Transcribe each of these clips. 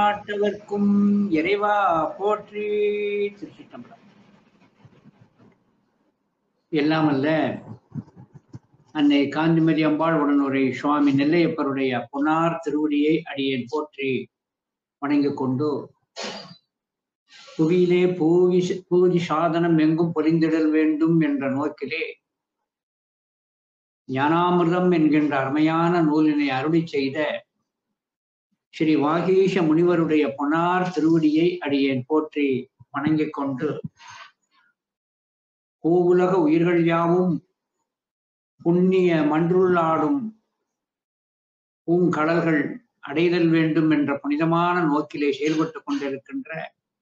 நாட்டவர்க்கும் இறைவா போற்றி திருச்சிட்டம்பலம் எல்லாம் அல்ல அன்னை காந்திமதி அம்பாள் உடனுரை சுவாமி நெல்லையப்பருடைய பொன்னார் திருவடியை அடியேன் போற்றி வணங்கிக் கொண்டு புவியிலே பூவி பூஜி சாதனம் எங்கும் பொலிந்திடல் வேண்டும் என்ற நோக்கிலே ஞானாமிர்தம் என்கின்ற அருமையான நூலினை அருளி செய்த ஸ்ரீ வாகீஷ முனிவருடைய பொன்னார் திருவடியை அடியேன் போற்றி வணங்கிக் கொண்டு பூவுலக உயிர்கள் யாவும் புண்ணிய மன்றுள்ளாடும் பூங்கடல்கள் அடைதல் வேண்டும் என்ற புனிதமான நோக்கிலே செயல்பட்டுக் கொண்டிருக்கின்ற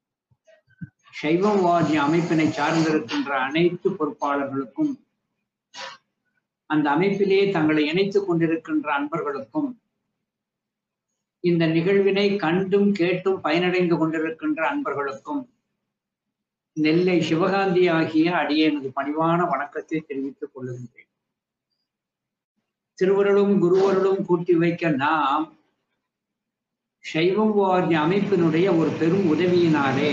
சைவவாதி அமைப்பினை சார்ந்திருக்கின்ற அனைத்து பொறுப்பாளர்களுக்கும் அந்த அமைப்பிலே தங்களை இணைத்துக் கொண்டிருக்கின்ற அன்பர்களுக்கும் இந்த நிகழ்வினை கண்டும் கேட்டும் பயனடைந்து கொண்டிருக்கின்ற அன்பர்களுக்கும் நெல்லை சிவகாந்தி ஆகிய அடியேனது பணிவான வணக்கத்தை தெரிவித்துக் கொள்ளுகின்றேன் திருவருளும் குருவருளும் கூட்டி வைக்க நாம் சைவம் வாரிய அமைப்பினுடைய ஒரு பெரும் உதவியினாலே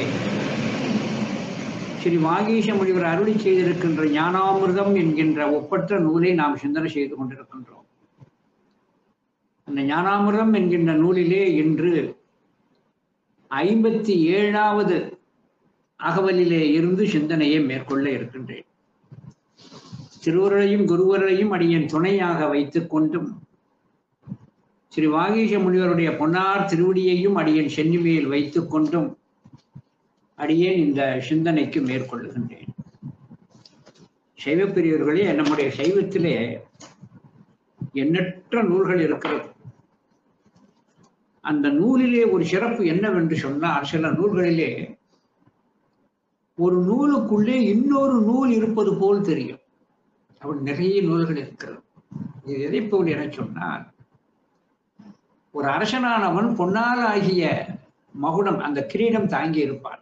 ஸ்ரீ வாகீஷ முனிவர் அருளி செய்திருக்கின்ற ஞானாமிர்தம் என்கின்ற ஒப்பற்ற நூலை நாம் சிந்தனை செய்து கொண்டிருக்கின்றோம் அந்த ஞானாமிர்தம் என்கின்ற நூலிலே இன்று ஐம்பத்தி ஏழாவது அகவலிலே இருந்து சிந்தனையை மேற்கொள்ள இருக்கின்றேன் திருவருளையும் குருவரையும் அடியன் துணையாக வைத்துக் கொண்டும் ஸ்ரீ வாகீஷ முனிவருடைய பொன்னார் திருவடியையும் அடியன் சென்னிமையில் வைத்துக் கொண்டும் அடியேன் இந்த சிந்தனைக்கு மேற்கொள்ளுகின்றேன் சைவப்பிரியர்களே நம்முடைய சைவத்திலே எண்ணற்ற நூல்கள் இருக்கிறது அந்த நூலிலே ஒரு சிறப்பு என்னவென்று சொன்னால் சில நூல்களிலே ஒரு நூலுக்குள்ளே இன்னொரு நூல் இருப்பது போல் தெரியும் அப்படி நிறைய நூல்கள் இருக்கிறது இது எதை போல் என சொன்னால் ஒரு அரசனானவன் பொன்னால் ஆகிய மகுடம் அந்த கிரீடம் தாங்கி இருப்பான்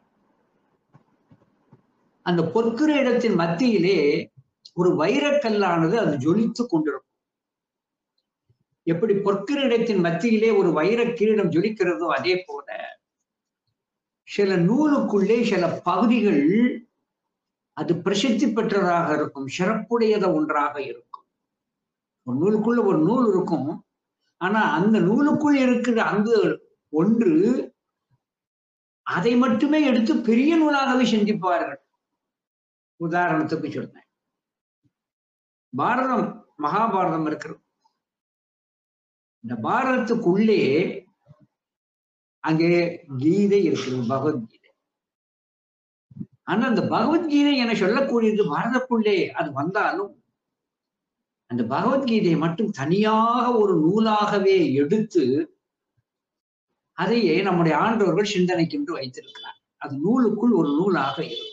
அந்த பொற்கிரீடத்தின் மத்தியிலே ஒரு வைரக்கல்லானது அது ஜொலித்துக் கொண்டிருக்கும் எப்படி பொற்கிரீடத்தின் மத்தியிலே ஒரு வைர கிரீடம் ஜொலிக்கிறதோ அதே போல சில நூலுக்குள்ளே சில பகுதிகள் அது பிரசித்தி பெற்றதாக இருக்கும் சிறப்புடையத ஒன்றாக இருக்கும் ஒரு நூலுக்குள்ள ஒரு நூல் இருக்கும் ஆனா அந்த நூலுக்குள் இருக்கிற அந்த ஒன்று அதை மட்டுமே எடுத்து பெரிய நூலாகவே சிந்திப்பார்கள் உதாரணத்துக்கு சொன்னேன் பாரதம் மகாபாரதம் இருக்கிறது இந்த பாரதத்துக்குள்ளே அங்கே கீதை இருக்கிறது பகவத்கீதை ஆனா அந்த பகவத்கீதை என சொல்லக்கூடியது பாரதக்குள்ளே அது வந்தாலும் அந்த பகவத்கீதையை மட்டும் தனியாக ஒரு நூலாகவே எடுத்து அதையே நம்முடைய ஆண்டவர்கள் சிந்தனைக்கென்று வைத்திருக்கிறார் அது நூலுக்குள் ஒரு நூலாக இருக்கும்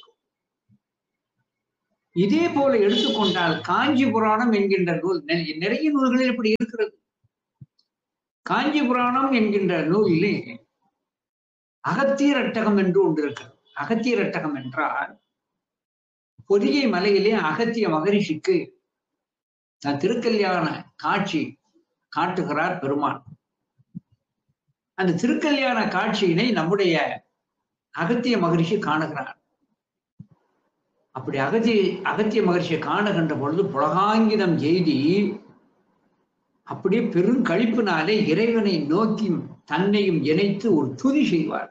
இதே போல எடுத்துக்கொண்டால் காஞ்சி புராணம் என்கின்ற நூல் நிறைய நூல்களில் இப்படி இருக்கிறது காஞ்சி புராணம் என்கின்ற நூலிலே அகத்தியர் அட்டகம் என்று ஒன்று இருக்கிறது அகத்தியர் அட்டகம் என்றால் பொதிகை மலையிலே அகத்திய மகரிஷிக்கு தன் திருக்கல்யாண காட்சி காட்டுகிறார் பெருமான் அந்த திருக்கல்யாண காட்சியினை நம்முடைய அகத்திய மகரிஷி காணுகிறார் அப்படி அகத்திய அகத்திய மகர்ஷியை காணுகின்ற பொழுது புலகாங்கிதம் எய்தி அப்படியே பெரும் கழிப்பினாலே இறைவனை நோக்கி தன்னையும் இணைத்து ஒரு துதி செய்வார்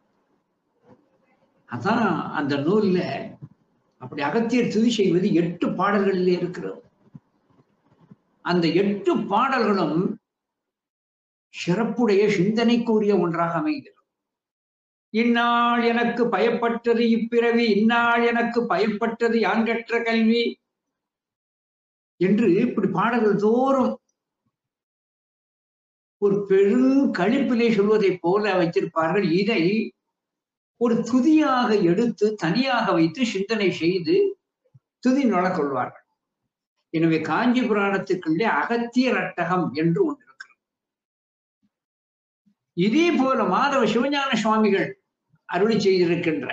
அதான் அந்த நூல்ல அப்படி அகத்தியர் துதி செய்வது எட்டு பாடல்களில் இருக்கிறது அந்த எட்டு பாடல்களும் சிறப்புடைய சிந்தனைக்குரிய ஒன்றாக அமைகிறது இந்நாள் எனக்கு பயப்பட்டது இப்பிறவி இந்நாள் எனக்கு பயப்பட்டது யாங்கற்ற கல்வி என்று இப்படி பாடல்கள் தோறும் ஒரு பெரும் கழிப்பிலே சொல்வதை போல வைத்திருப்பார்கள் இதை ஒரு துதியாக எடுத்து தனியாக வைத்து சிந்தனை செய்து துதி கொள்வார்கள் எனவே காஞ்சி புராணத்துக்குள்ளே அகத்திய ரட்டகம் என்று ஒன்று இருக்கிறது இதே போல மாதவ சிவஞான சுவாமிகள் அருளி செய்திருக்கின்ற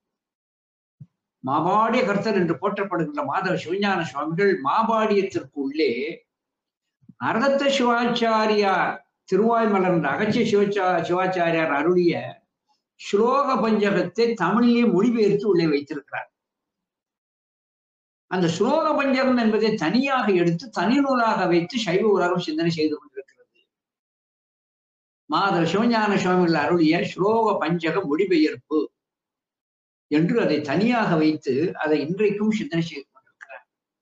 மாபாடிய கர்த்தர் என்று போற்றப்படுகின்ற மாதவ சிவஞான சுவாமிகள் மாபாடியத்திற்கு உள்ளே அரதத்த சிவாச்சாரியார் திருவாய் மலர்ந்த அகச்சிய சிவச்சா சிவாச்சாரியார் அருளிய ஸ்லோக பஞ்சகத்தை தமிழிலே மொழிபெயர்த்து உள்ளே வைத்திருக்கிறார் அந்த ஸ்லோக பஞ்சகம் என்பதை தனியாக எடுத்து தனி நூலாக வைத்து சைவ உலகம் சிந்தனை செய்து கொண்டிருக்கிறது மாதர் சிவஞான சுவாமிகள் அருளிய ஸ்லோக பஞ்சக மொழிபெயர்ப்பு என்று அதை தனியாக வைத்து அதை இன்றைக்கும் சிந்தனை செய்து கொண்டிருக்கிறார்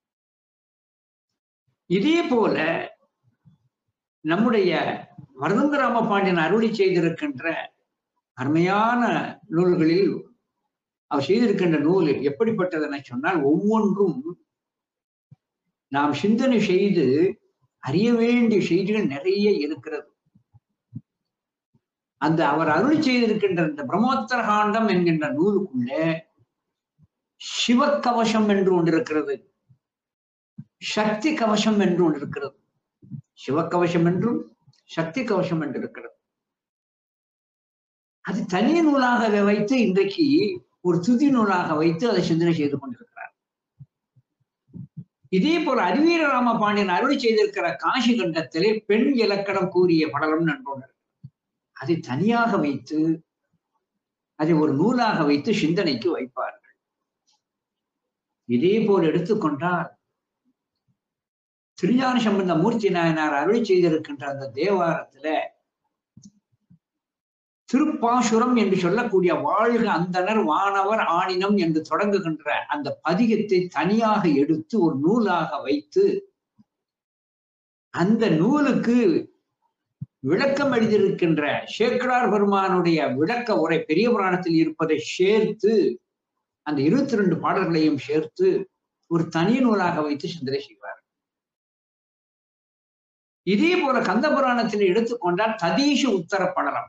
இதே போல நம்முடைய வரதந்தராம பாண்டியன் அருளி செய்திருக்கின்ற அருமையான நூல்களில் அவர் செய்திருக்கின்ற நூல் எப்படிப்பட்டதென சொன்னால் ஒவ்வொன்றும் நாம் சிந்தனை செய்து அறிய வேண்டிய செய்திகள் நிறைய இருக்கிறது அந்த அவர் அருள் செய்திருக்கின்ற இந்த பிரம்மோத்தர காண்டம் என்கின்ற நூலுக்குள்ள சிவக்கவசம் என்று ஒன்று இருக்கிறது சக்தி கவசம் என்று ஒன்று இருக்கிறது சிவக்கவசம் என்றும் சக்தி கவசம் என்று இருக்கிறது அது தனி நூலாக வைத்து இன்றைக்கு ஒரு துதி நூலாக வைத்து அதை சிந்தனை செய்து கொண்டிருக்கிறார் இதே போல அறிவீர ராம பாண்டியன் அருளி செய்திருக்கிற காசி கண்டத்திலே பெண் இலக்கணம் கூறிய படலம் நன்றோனர் அதை தனியாக வைத்து அதை ஒரு நூலாக வைத்து சிந்தனைக்கு வைப்பார்கள் இதே போல் எடுத்துக்கொண்டால் திருஞான சம்பந்த மூர்த்தி நாயனார் அருளி செய்திருக்கின்ற அந்த தேவாரத்துல திருப்பாசுரம் என்று சொல்லக்கூடிய வாழ்க அந்தனர் வானவர் ஆணினம் என்று தொடங்குகின்ற அந்த பதிகத்தை தனியாக எடுத்து ஒரு நூலாக வைத்து அந்த நூலுக்கு விளக்கம் எழுதியிருக்கின்ற சேக்கடார் பெருமானுடைய விளக்க உரை பெரிய புராணத்தில் இருப்பதை சேர்த்து அந்த இருபத்தி ரெண்டு பாடல்களையும் சேர்த்து ஒரு தனி நூலாக வைத்து சிந்தனை செய்வார் இதே போல கந்த புராணத்தில் எடுத்துக்கொண்டால் ததீஷ உத்தர படலம்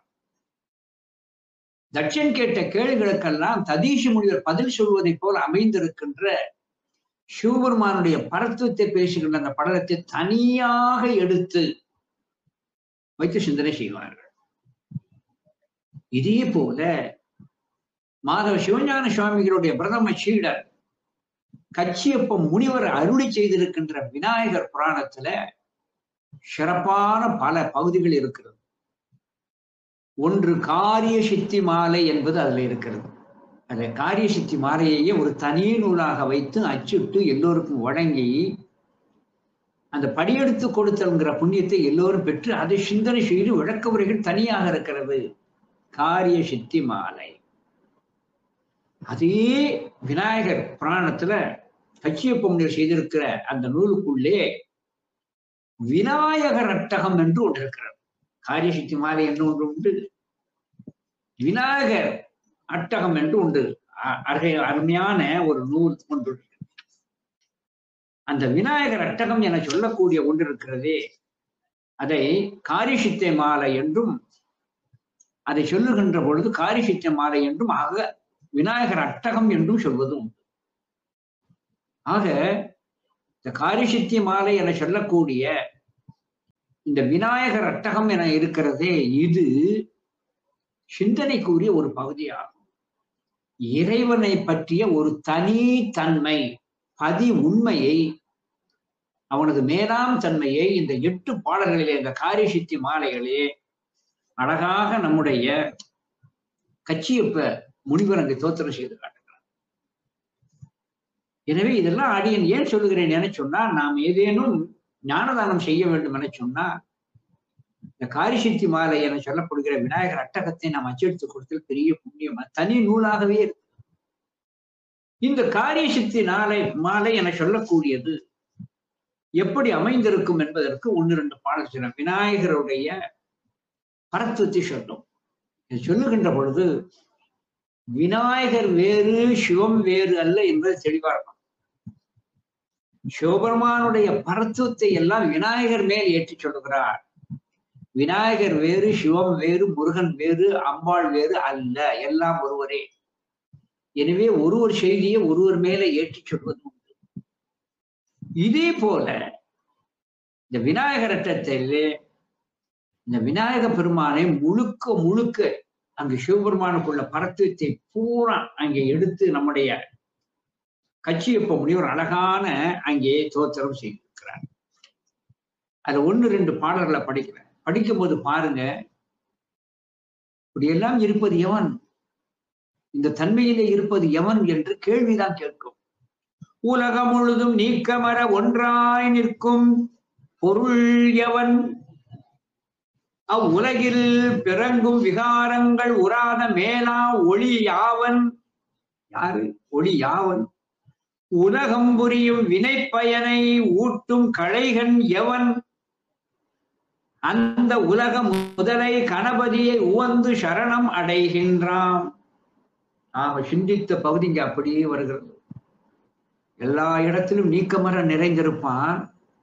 தட்சன் கேட்ட கேள்விகளுக்கெல்லாம் ததீஷ முனிவர் பதில் சொல்வதை போல் அமைந்திருக்கின்ற சிவபெருமானுடைய பரத்துவத்தை பேசுகின்ற அந்த படலத்தை தனியாக எடுத்து வைத்து சிந்தனை செய்வார்கள் இதே போல மாதவ சிவஞான சுவாமிகளுடைய பிரதம சீடர் கச்சியப்ப முனிவர் அருளி செய்திருக்கின்ற விநாயகர் புராணத்துல சிறப்பான பல பகுதிகள் இருக்கிறது ஒன்று காரிய சித்தி மாலை என்பது அதுல இருக்கிறது அந்த காரிய சித்தி மாலையையே ஒரு தனி நூலாக வைத்து அச்சிட்டு எல்லோருக்கும் வழங்கி அந்த படியெடுத்து கொடுத்தல்ங்கிற புண்ணியத்தை எல்லோரும் பெற்று அதை சிந்தனை செய்து விளக்க உரைகள் தனியாக இருக்கிறது காரிய சித்தி மாலை அதே விநாயகர் புராணத்துல கச்சியப்ப முனிவர் செய்திருக்கிற அந்த நூலுக்குள்ளே விநாயகர் அட்டகம் என்று ஒன்று இருக்கிறது காரியசித்தி மாலை என்று ஒன்று உண்டு விநாயகர் அட்டகம் என்று உண்டு அருகே அருமையான ஒரு நூல் ஒன்று அந்த விநாயகர் அட்டகம் என சொல்லக்கூடிய ஒன்று இருக்கிறதே அதை காரிசித்தை மாலை என்றும் அதை சொல்லுகின்ற பொழுது காரிசித்த மாலை என்றும் ஆக விநாயகர் அட்டகம் என்றும் சொல்வது உண்டு ஆக இந்த காரிசித்தி மாலை என சொல்லக்கூடிய இந்த விநாயகர் அட்டகம் என இருக்கிறதே இது சிந்தனைக்குரிய ஒரு பகுதியாகும் இறைவனை பற்றிய ஒரு தனி தன்மை பதி உண்மையை அவனது மேலாம் தன்மையை இந்த எட்டு பாடல்களிலே இந்த காரியசித்தி மாலைகளே அழகாக நம்முடைய கச்சியப்ப முனிவர் அங்கு தோத்திரம் செய்து காட்டுகிறார் எனவே இதெல்லாம் அடியன் ஏன் சொல்லுகிறேன் என சொன்னால் நாம் ஏதேனும் ஞானதானம் செய்ய வேண்டும் என சொன்னா இந்த காரிசித்தி மாலை என சொல்லப்படுகிற விநாயகர் அட்டகத்தை நாம் அச்செடுத்து கொடுத்தல் பெரிய புண்ணியம் தனி நூலாகவே இருக்கு இந்த காரிய சித்தி நாளை மாலை என சொல்லக்கூடியது எப்படி அமைந்திருக்கும் என்பதற்கு ஒன்று ரெண்டு பாடல் சொல்ல விநாயகருடைய பரத்துவத்தை சொல்லும் இது சொல்லுகின்ற பொழுது விநாயகர் வேறு சிவம் வேறு அல்ல என்பது தெளிவா இருக்கும் சிவபெருமானுடைய பரத்துவத்தை எல்லாம் விநாயகர் மேல் ஏற்றி சொல்லுகிறார் விநாயகர் வேறு சிவம் வேறு முருகன் வேறு அம்பாள் வேறு அல்ல எல்லாம் ஒருவரே எனவே ஒருவர் செய்தியை ஒருவர் மேல ஏற்றி சொல்வது உண்டு இதே போல இந்த விநாயகர் அட்டத்திலே இந்த விநாயக பெருமானை முழுக்க முழுக்க அங்கு சிவபெருமானுக்குள்ள பரத்துவத்தை பூரா அங்கே எடுத்து நம்முடைய கச்சியப்ப முனிவர் அழகான அங்கே தோத்திரம் செய்திருக்கிறார் அது ஒன்று ரெண்டு பாடல்களை படிக்கிறேன் படிக்கும்போது பாருங்க இப்படியெல்லாம் இருப்பது எவன் இந்த தன்மையிலே இருப்பது எவன் என்று கேள்விதான் கேட்கும் உலகம் முழுதும் நீக்கமர ஒன்றாய் நிற்கும் பொருள் எவன் அவ்வுலகில் பிறங்கும் விகாரங்கள் உராத மேலா ஒளி யாவன் யாரு ஒளி யாவன் உலகம் புரியும் வினைப்பயனை ஊட்டும் களைகன் எவன் அந்த உலக முதலை கணபதியை உவந்து சரணம் அடைகின்றான் நாம சிந்தித்த பகுதிங்க அப்படியே வருகிறது எல்லா இடத்திலும் நீக்கமர நிறைந்திருப்பான்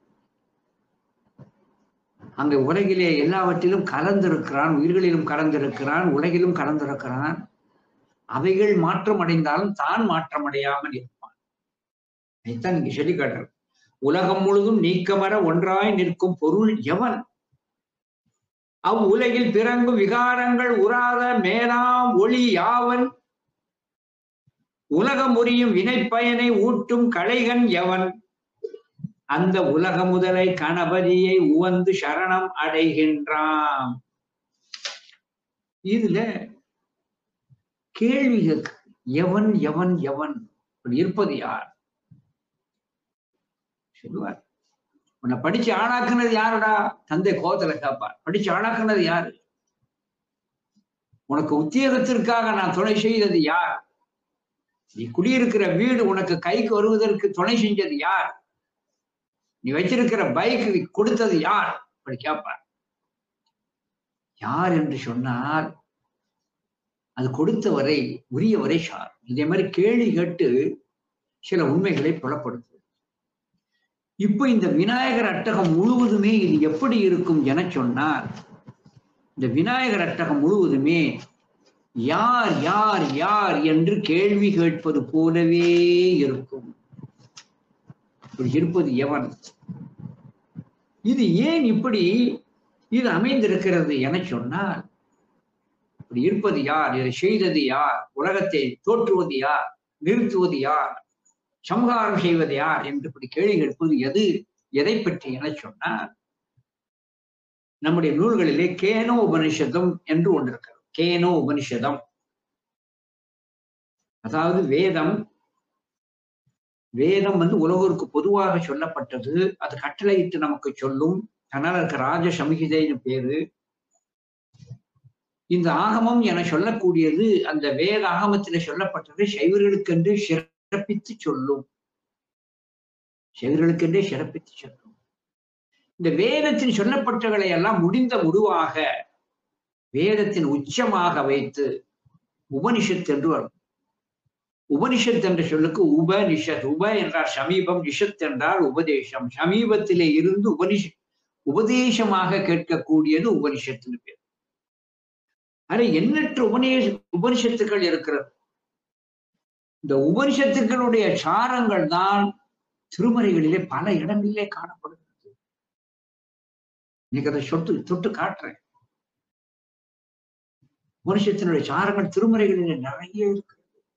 அங்க உலகிலே எல்லாவற்றிலும் கலந்திருக்கிறான் உயிர்களிலும் கலந்திருக்கிறான் உலகிலும் கலந்திருக்கிறான் அவைகள் மாற்றம் அடைந்தாலும் தான் மாற்றம் அடையாமல் இருப்பான் இதைத்தான் நீங்க சொல்லி காட்டுறது உலகம் முழுதும் நீக்கமர ஒன்றாய் நிற்கும் பொருள் எவன் அவ் உலகில் பிறங்கும் விகாரங்கள் உறாத மேலாம் ஒளி யாவன் உலகம் முறியும் வினைப்பயனை ஊட்டும் களைகன் எவன் அந்த உலக முதலை கணபதியை உவந்து சரணம் அடைகின்றான் இதுல கேள்வி கேக்கு. எவன் எவன் எவன் இப்படி இருப்பது யார் சொல்லுவார் உன்னை படிச்சு ஆளாக்குனது யாருடா தந்தை கோதல கேட்பார் படிச்சு ஆளாக்குனது யாரு உனக்கு உத்தியோகத்திற்காக நான் துணை செய்தது யார் நீ குடியிருக்கிற வீடு உனக்கு கைக்கு வருவதற்கு துணை செஞ்சது யார் நீ வச்சிருக்கிற பைக் கொடுத்தது யார் அப்படி கேட்பார் யார் என்று சொன்னால் அது கொடுத்தவரை உரியவரை சார் இதே மாதிரி கேள்வி கேட்டு சில உண்மைகளை புலப்படுத்து இப்ப இந்த விநாயகர் அட்டகம் முழுவதுமே இது எப்படி இருக்கும் என சொன்னால் இந்த விநாயகர் அட்டகம் முழுவதுமே யார் யார் யார் என்று கேள்வி கேட்பது போலவே இருக்கும் இப்படி இருப்பது எவன் இது ஏன் இப்படி இது அமைந்திருக்கிறது என சொன்னால் இப்படி இருப்பது யார் இதை செய்தது யார் உலகத்தை தோற்றுவது யார் நிறுத்துவது யார் சம்ஹாரம் செய்வது யார் என்று இப்படி கேள்வி கேட்பது எது எதை பற்றி என சொன்னால் நம்முடைய நூல்களிலே கேனோ உபனிஷதம் என்று ஒன்று இருக்கிறது கேனோ உபனிஷதம் அதாவது வேதம் வேதம் வந்து உலகருக்கு பொதுவாக சொல்லப்பட்டது அது கட்டளையிட்டு நமக்கு சொல்லும் அதனால அதுக்கு ராஜ சமிகிதைன்னு பேரு இந்த ஆகமம் என சொல்லக்கூடியது அந்த வேத ஆகமத்தில சொல்லப்பட்டது சைவர்களுக்கென்று சிறப்பித்து சொல்லும் சைவர்களுக்கென்றே சிறப்பித்து சொல்லும் இந்த வேதத்தில் சொல்லப்பட்டவர்களை எல்லாம் முடிந்த முடிவாக வேதத்தின் உச்சமாக வைத்து உபனிஷத் என்று வரும் உபனிஷத் என்ற சொல்லுக்கு உபனிஷத் உப என்றால் சமீபம் நிஷத் என்றால் உபதேசம் சமீபத்திலே இருந்து உபனிஷ உபதேசமாக கேட்கக்கூடியது உபனிஷத்துன்னு பேர் அது எண்ணற்ற உபநேஷ உபனிஷத்துக்கள் இருக்கிறது இந்த உபனிஷத்துக்களுடைய சாரங்கள் தான் திருமறைகளிலே பல இடங்களிலே காணப்படுகிறது இன்னைக்கு அதை சொட்டு தொட்டு காட்டுறேன் உபனிஷத்தினுடைய சாரங்கள் திருமறைகளிலே நிறைய இருக்கு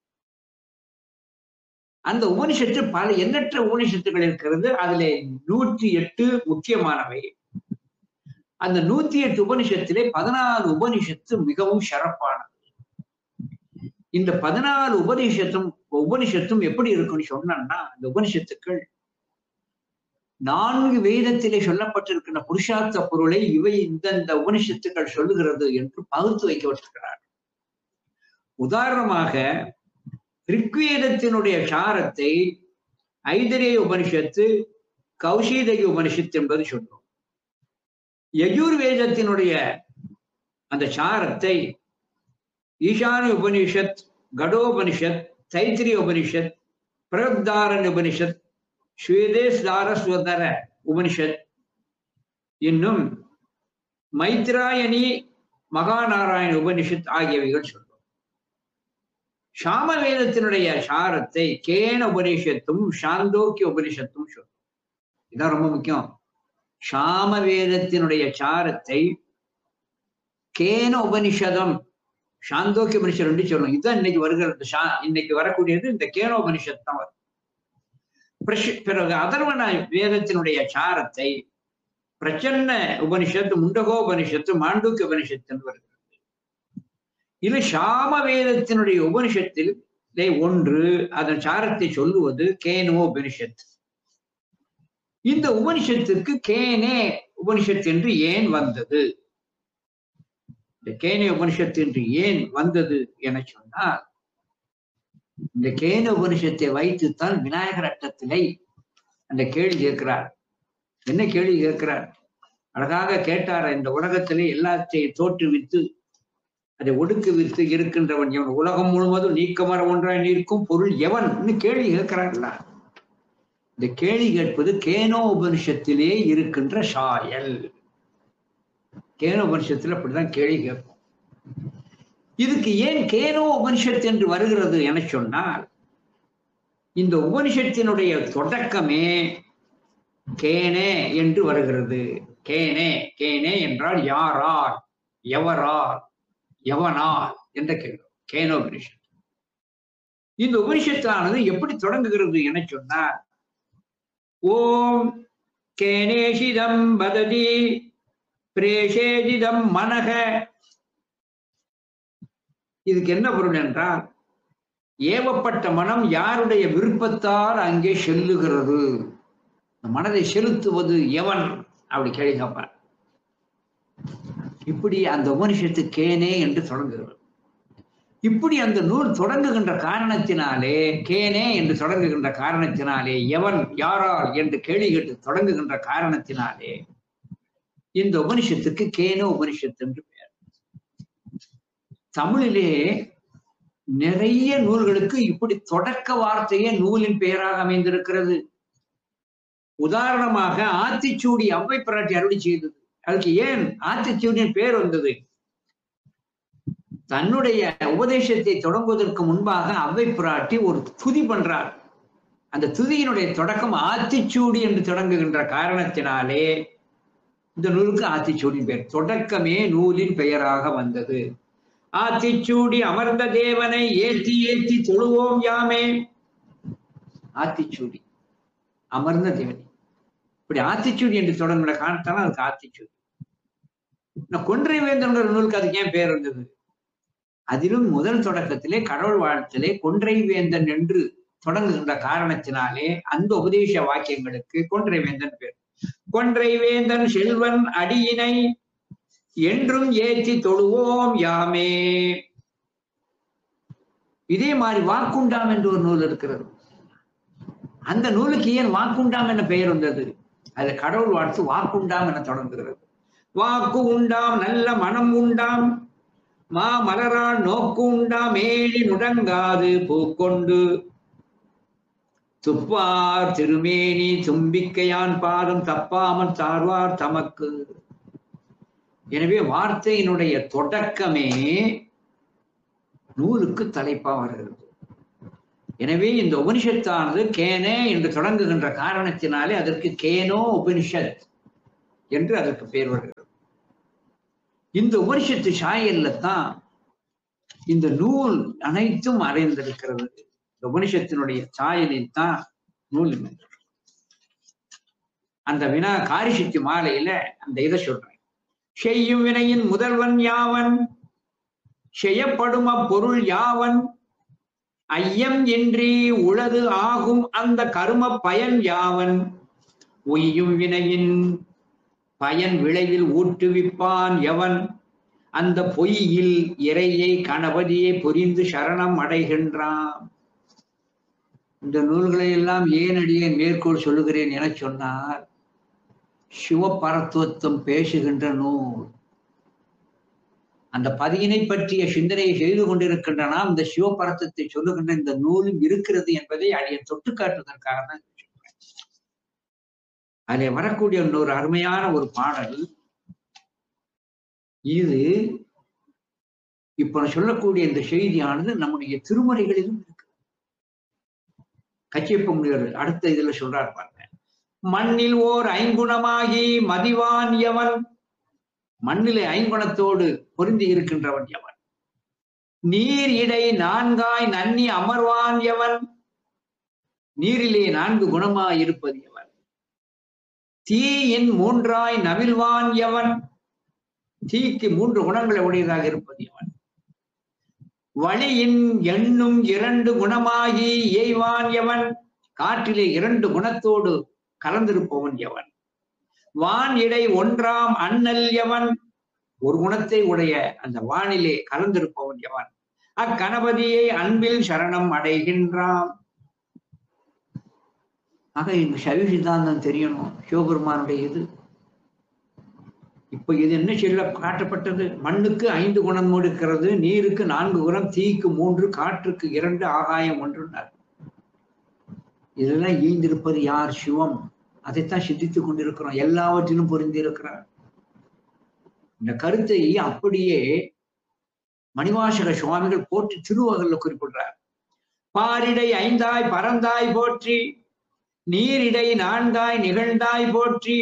அந்த உபனிஷத்து பல எண்ணற்ற உபனிஷத்துகள் இருக்கிறது அதுல நூற்றி எட்டு முக்கியமானவை அந்த நூத்தி எட்டு உபனிஷத்திலே பதினாலு உபனிஷத்து மிகவும் சிறப்பானது இந்த பதினாலு உபனிஷத்தும் உபனிஷத்தும் எப்படி இருக்குன்னு சொன்னா இந்த உபனிஷத்துக்கள் நான்கு வேதத்திலே சொல்லப்பட்டிருக்கின்ற புருஷார்த்த பொருளை இவை இந்தந்த உபனிஷத்துக்கள் சொல்லுகிறது என்று பகுத்து வைக்கப்பட்டிருக்கிறார் உதாரணமாக ரிக்வேதத்தினுடைய சாரத்தை ஐதரேய உபனிஷத்து கௌஷீதகி உபனிஷத்து என்பது சொல்லும் யஜுர்வேதத்தினுடைய அந்த சாரத்தை ஈசான உபனிஷத் கடோபனிஷத் தைத்திரிய உபனிஷத் பிரதாரன் உபனிஷத் ஸ்வேதேஸ்தாரஸ்வதர உபனிஷத் இன்னும் மைத்ராயணி மகாநாராயண உபனிஷத் ஆகியவைகள் சொல்லும் சாம வேதத்தினுடைய சாரத்தை கேன உபனிஷத்தும் சாந்தோக்கிய உபனிஷத்தும் சொல்லும் இதான் ரொம்ப முக்கியம் சாம வேதத்தினுடைய சாரத்தை கேன உபனிஷதம் சாந்தோக்கிய உபனிஷம் ரெண்டு சொல்லணும் இதுதான் இன்னைக்கு வருகிறது சா இன்னைக்கு வரக்கூடியது இந்த கேன உபனிஷத் தான் வரும் பிரஷ்- பிறகு அதர்வன வேதத்தினுடைய சாரத்தை பிரச்சன்ன உபனிஷத்து முண்டகோ உபனிஷத்து மாண்டூக்கிய உபனிஷத்து என்று வருகிறது இது சாம வேதத்தினுடைய உபனிஷத்தில் ஒன்று அதன் சாரத்தை சொல்லுவது கேனோ உபனிஷத் இந்த உபனிஷத்துக்கு கேனே உபனிஷத் என்று ஏன் வந்தது இந்த கேனே உபனிஷத்து என்று ஏன் வந்தது என சொன்னால் இந்த கேன உபனிஷத்தை வைத்துத்தான் விநாயகர் அட்டத்திலே அந்த கேள்வி கேட்கிறார் என்ன கேள்வி கேட்கிறார் அழகாக கேட்டார் இந்த உலகத்திலே எல்லாத்தையும் தோற்றுவித்து அதை ஒடுக்குவித்து இருக்கின்றவன் எவன் உலகம் முழுவதும் நீக்கமர ஒன்றாய் நிற்கும் பொருள் எவன் கேள்வி கேட்கிறார்களா இந்த கேள்வி கேட்பது கேனோ உபனிஷத்திலே இருக்கின்ற சாயல் கேனோ உபனிஷத்துல அப்படிதான் கேள்வி கேட்போம் இதுக்கு ஏன் கேனோ உபனிஷத் என்று வருகிறது என சொன்னால் இந்த உபனிஷத்தினுடைய தொடக்கமே கேனே என்று வருகிறது கேனே கேனே என்றால் யாரார் எவரார் எவனார் என்ற கேள்வி கேனோ உபனிஷத் இந்த உபனிஷத்தானது எப்படி தொடங்குகிறது என சொன்னார் ஓம் கேனேஷிதம் வததி பிரேஷேஜிதம் மனக இதுக்கு என்ன பொருள் என்றால் ஏவப்பட்ட மனம் யாருடைய விருப்பத்தால் அங்கே செல்லுகிறது மனதை செலுத்துவது எவன் அப்படி கேள்வி கேட்பார் இப்படி அந்த உபனிஷத்து கேனே என்று தொடங்குகிறது இப்படி அந்த நூல் தொடங்குகின்ற காரணத்தினாலே கேனே என்று தொடங்குகின்ற காரணத்தினாலே எவன் யாரால் என்று கேள்வி கேட்டு தொடங்குகின்ற காரணத்தினாலே இந்த உபனிஷத்துக்கு கேனோ உபனிஷத்து என்று பெயர் தமிழிலே நிறைய நூல்களுக்கு இப்படி தொடக்க வார்த்தையே நூலின் பெயராக அமைந்திருக்கிறது உதாரணமாக ஆத்திச்சூடி அவ்வை பிராட்டி அருளி செய்தது அதுக்கு ஏன் ஆத்திச்சூடியின் பேர் வந்தது தன்னுடைய உபதேசத்தை தொடங்குவதற்கு முன்பாக அவ்வை பிராட்டி ஒரு துதி பண்றார் அந்த துதியினுடைய தொடக்கம் ஆத்திச்சூடி என்று தொடங்குகின்ற காரணத்தினாலே இந்த நூலுக்கு ஆத்திச்சூடி பேர் தொடக்கமே நூலின் பெயராக வந்தது ஆத்திச்சூடி அமர்ந்த தேவனை ஏற்றி ஏற்றி தொழுவோம் யாமே ஆத்திச்சூடி அமர்ந்த தேவனை இப்படி ஆத்திச்சூடி என்று தொடங்குற காரணத்தால அதுக்கு ஆத்திச்சூடி கொன்றை வேந்தன் ஒரு நூலுக்கு அதுக்கு ஏன் பேர் வந்தது அதிலும் முதல் தொடக்கத்திலே கடவுள் வாழ்த்திலே கொன்றை வேந்தன் என்று தொடங்குகின்ற காரணத்தினாலே அந்த உபதேச வாக்கியங்களுக்கு கொன்றை வேந்தன் பேர் கொன்றை வேந்தன் செல்வன் அடியினை என்றும் ஏற்றி தொழுவோம் யாமே இதே மாதிரி வாக்குண்டாம் என்று ஒரு நூல் இருக்கிறது அந்த நூலுக்கு ஏன் வாக்குண்டாம் என பெயர் வந்தது அது கடவுள் வாழ்த்து வாக்குண்டாம் என தொடங்குகிறது வாக்கு உண்டாம் நல்ல மனம் உண்டாம் மா மலரால் நோக்கு உண்டாம் மேலி நுடங்காது பூக்கொண்டு துப்பார் திருமேனி தும்பிக்கையான் பாதம் தப்பாமல் தார்வார் தமக்கு எனவே வார்த்தையினுடைய தொடக்கமே நூலுக்கு தலைப்பா வருகிறது எனவே இந்த உபனிஷத்தானது கேனே என்று தொடங்குகின்ற காரணத்தினாலே அதற்கு கேனோ உபனிஷத் என்று அதற்கு பெயர் வருகிறது இந்த உபனிஷத்து சாயல்ல தான் இந்த நூல் அனைத்தும் அடைந்திருக்கிறது இந்த உபனிஷத்தினுடைய சாயலில் தான் நூல் அந்த வினா காரிசக்தி மாலையில அந்த இதை சொல்றேன் செய்யும் வினையின் முதல்வன் யாவன் செய்யப்படும் அப்பொருள் யாவன் ஐயம் இன்றி உளது ஆகும் அந்த கரும பயன் யாவன் உய்யும் வினையின் பயன் விளைவில் ஊட்டுவிப்பான் எவன் அந்த பொய்யில் இறையை கணபதியை புரிந்து சரணம் அடைகின்றான் இந்த நூல்களை எல்லாம் ஏன் அடியேன் மேற்கோள் சொல்லுகிறேன் என சொன்னார் சிவபரத்துவத்துவம் பேசுகின்ற நூல் அந்த பதியினை பற்றிய சிந்தனையை செய்து கொண்டிருக்கின்ற நாம் இந்த சிவபரத்தத்தை சொல்லுகின்ற இந்த நூலும் இருக்கிறது என்பதை அடியை தொட்டு காட்டுவதற்காக தான் அதில் வரக்கூடிய இன்னொரு அருமையான ஒரு பாடல் இது இப்ப சொல்லக்கூடிய இந்த செய்தியானது நம்முடைய திருமறைகளிலும் இருக்கு கச்சியப்ப முனிவர் அடுத்த இதுல சொல்றார் பாருங்க மண்ணில் ஓர் ஐங்குணமாகி மதிவான் எவன் மண்ணிலே ஐங்குணத்தோடு பொருந்தி இருக்கின்றவன் எவன் நீர் இடை நான்காய் நன்னி அமர்வான் எவன் நீரிலே நான்கு குணமாய் இருப்பது எவன் தீயின் மூன்றாய் நவில்வான் எவன் தீக்கு மூன்று குணங்களை உடையதாக இருப்பது எவன் வழியின் எண்ணும் இரண்டு குணமாகி ஏய்வான் எவன் காற்றிலே இரண்டு குணத்தோடு கலந்திருப்பவன் எவன் வான் இடை ஒன்றாம் அண்ணல் எவன் ஒரு குணத்தை உடைய அந்த வானிலே கலந்திருப்பவன் எவன் அக்கணபதியை அன்பில் சரணம் அடைகின்றான் ஆக இந்த சைவ சித்தாந்தம் தெரியணும் சிவபெருமானுடைய இது இப்ப இது என்ன சொல்ல காட்டப்பட்டது மண்ணுக்கு ஐந்து குணம் இருக்கிறது நீருக்கு நான்கு குணம் தீக்கு மூன்று காற்றுக்கு இரண்டு ஆகாயம் ஒன்றுனார் இதெல்லாம் ஈந்திருப்பது யார் சிவம் அதைத்தான் சிந்தித்துக் கொண்டிருக்கிறோம் எல்லாவற்றிலும் பொருந்தி இருக்கிறார் இந்த கருத்தை அப்படியே மணிவாசக சுவாமிகள் போற்றி திருவகல்ல குறிப்பிடுறார் பாரிடை ஐந்தாய் பறந்தாய் போற்றி நீரிடை நான்காய் நிகழ்ந்தாய் போற்றி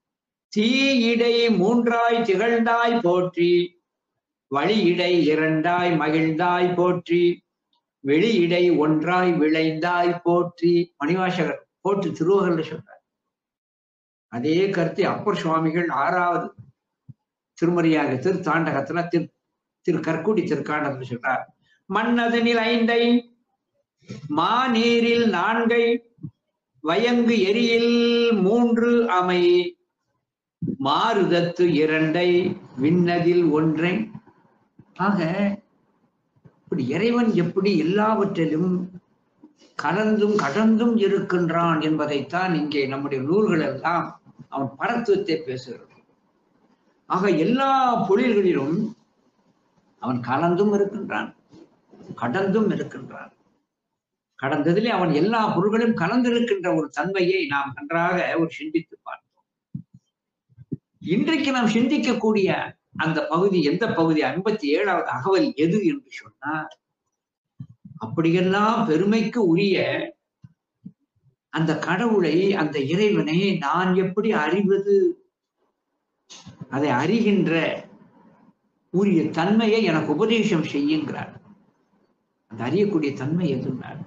தீயிடை மூன்றாய் திகழ்ந்தாய் போற்றி வழியிடை இரண்டாய் மகிழ்ந்தாய் போற்றி வெளியிடை ஒன்றாய் விளைந்தாய் போற்றி மணிவாசகர் போற்றி திருவகல்ல சொல்றார் அதே கருத்தை அப்பர் சுவாமிகள் ஆறாவது திருமறையாக திருத்தாண்டகத்துல திரு திரு கற்குடி திருக்காண்டத்தில் சொல்றார் மன்னதனில் ஐந்தை மா நீரில் நான்கை வயங்கு எரியில் மூன்று அமை மாறுதத்து இரண்டை விண்ணதில் ஒன்றை ஆக இப்படி இறைவன் எப்படி எல்லாவற்றிலும் கலந்தும் கடந்தும் இருக்கின்றான் என்பதைத்தான் இங்கே நம்முடைய நூல்கள் எல்லாம் அவன் பரத்துவத்தை பேசுகிறது ஆக எல்லா பொழில்களிலும் அவன் கலந்தும் இருக்கின்றான் கடந்தும் இருக்கின்றான் கடந்ததிலே அவன் எல்லா பொருள்களும் கலந்திருக்கின்ற ஒரு தன்மையை நாம் நன்றாக ஒரு சிந்தித்து பார்த்தோம் இன்றைக்கு நாம் சிந்திக்கக்கூடிய அந்த பகுதி எந்த பகுதி ஐம்பத்தி ஏழாவது அகவல் எது என்று சொன்னார் அப்படியெல்லாம் பெருமைக்கு உரிய அந்த கடவுளை அந்த இறைவனை நான் எப்படி அறிவது அதை அறிகின்ற உரிய தன்மையை எனக்கு உபதேசம் செய்யுங்கிறார் அந்த அறியக்கூடிய தன்மை எதுனார்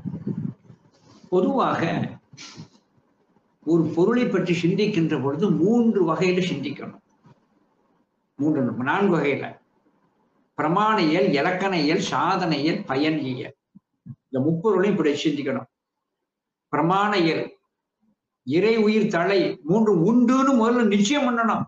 பொதுவாக ஒரு பொருளை பற்றி சிந்திக்கின்ற பொழுது மூன்று வகையில சிந்திக்கணும் மூன்று நான்கு வகையில பிரமாண இயல் இலக்கண இயல் சாதன இயல் பயன் இயல் இந்த முப்பொருளையும் இப்படி சிந்திக்கணும் பிரமாண இயல் இறை உயிர் தலை மூன்று உண்டுன்னு முதல்ல நிச்சயம் பண்ணணும்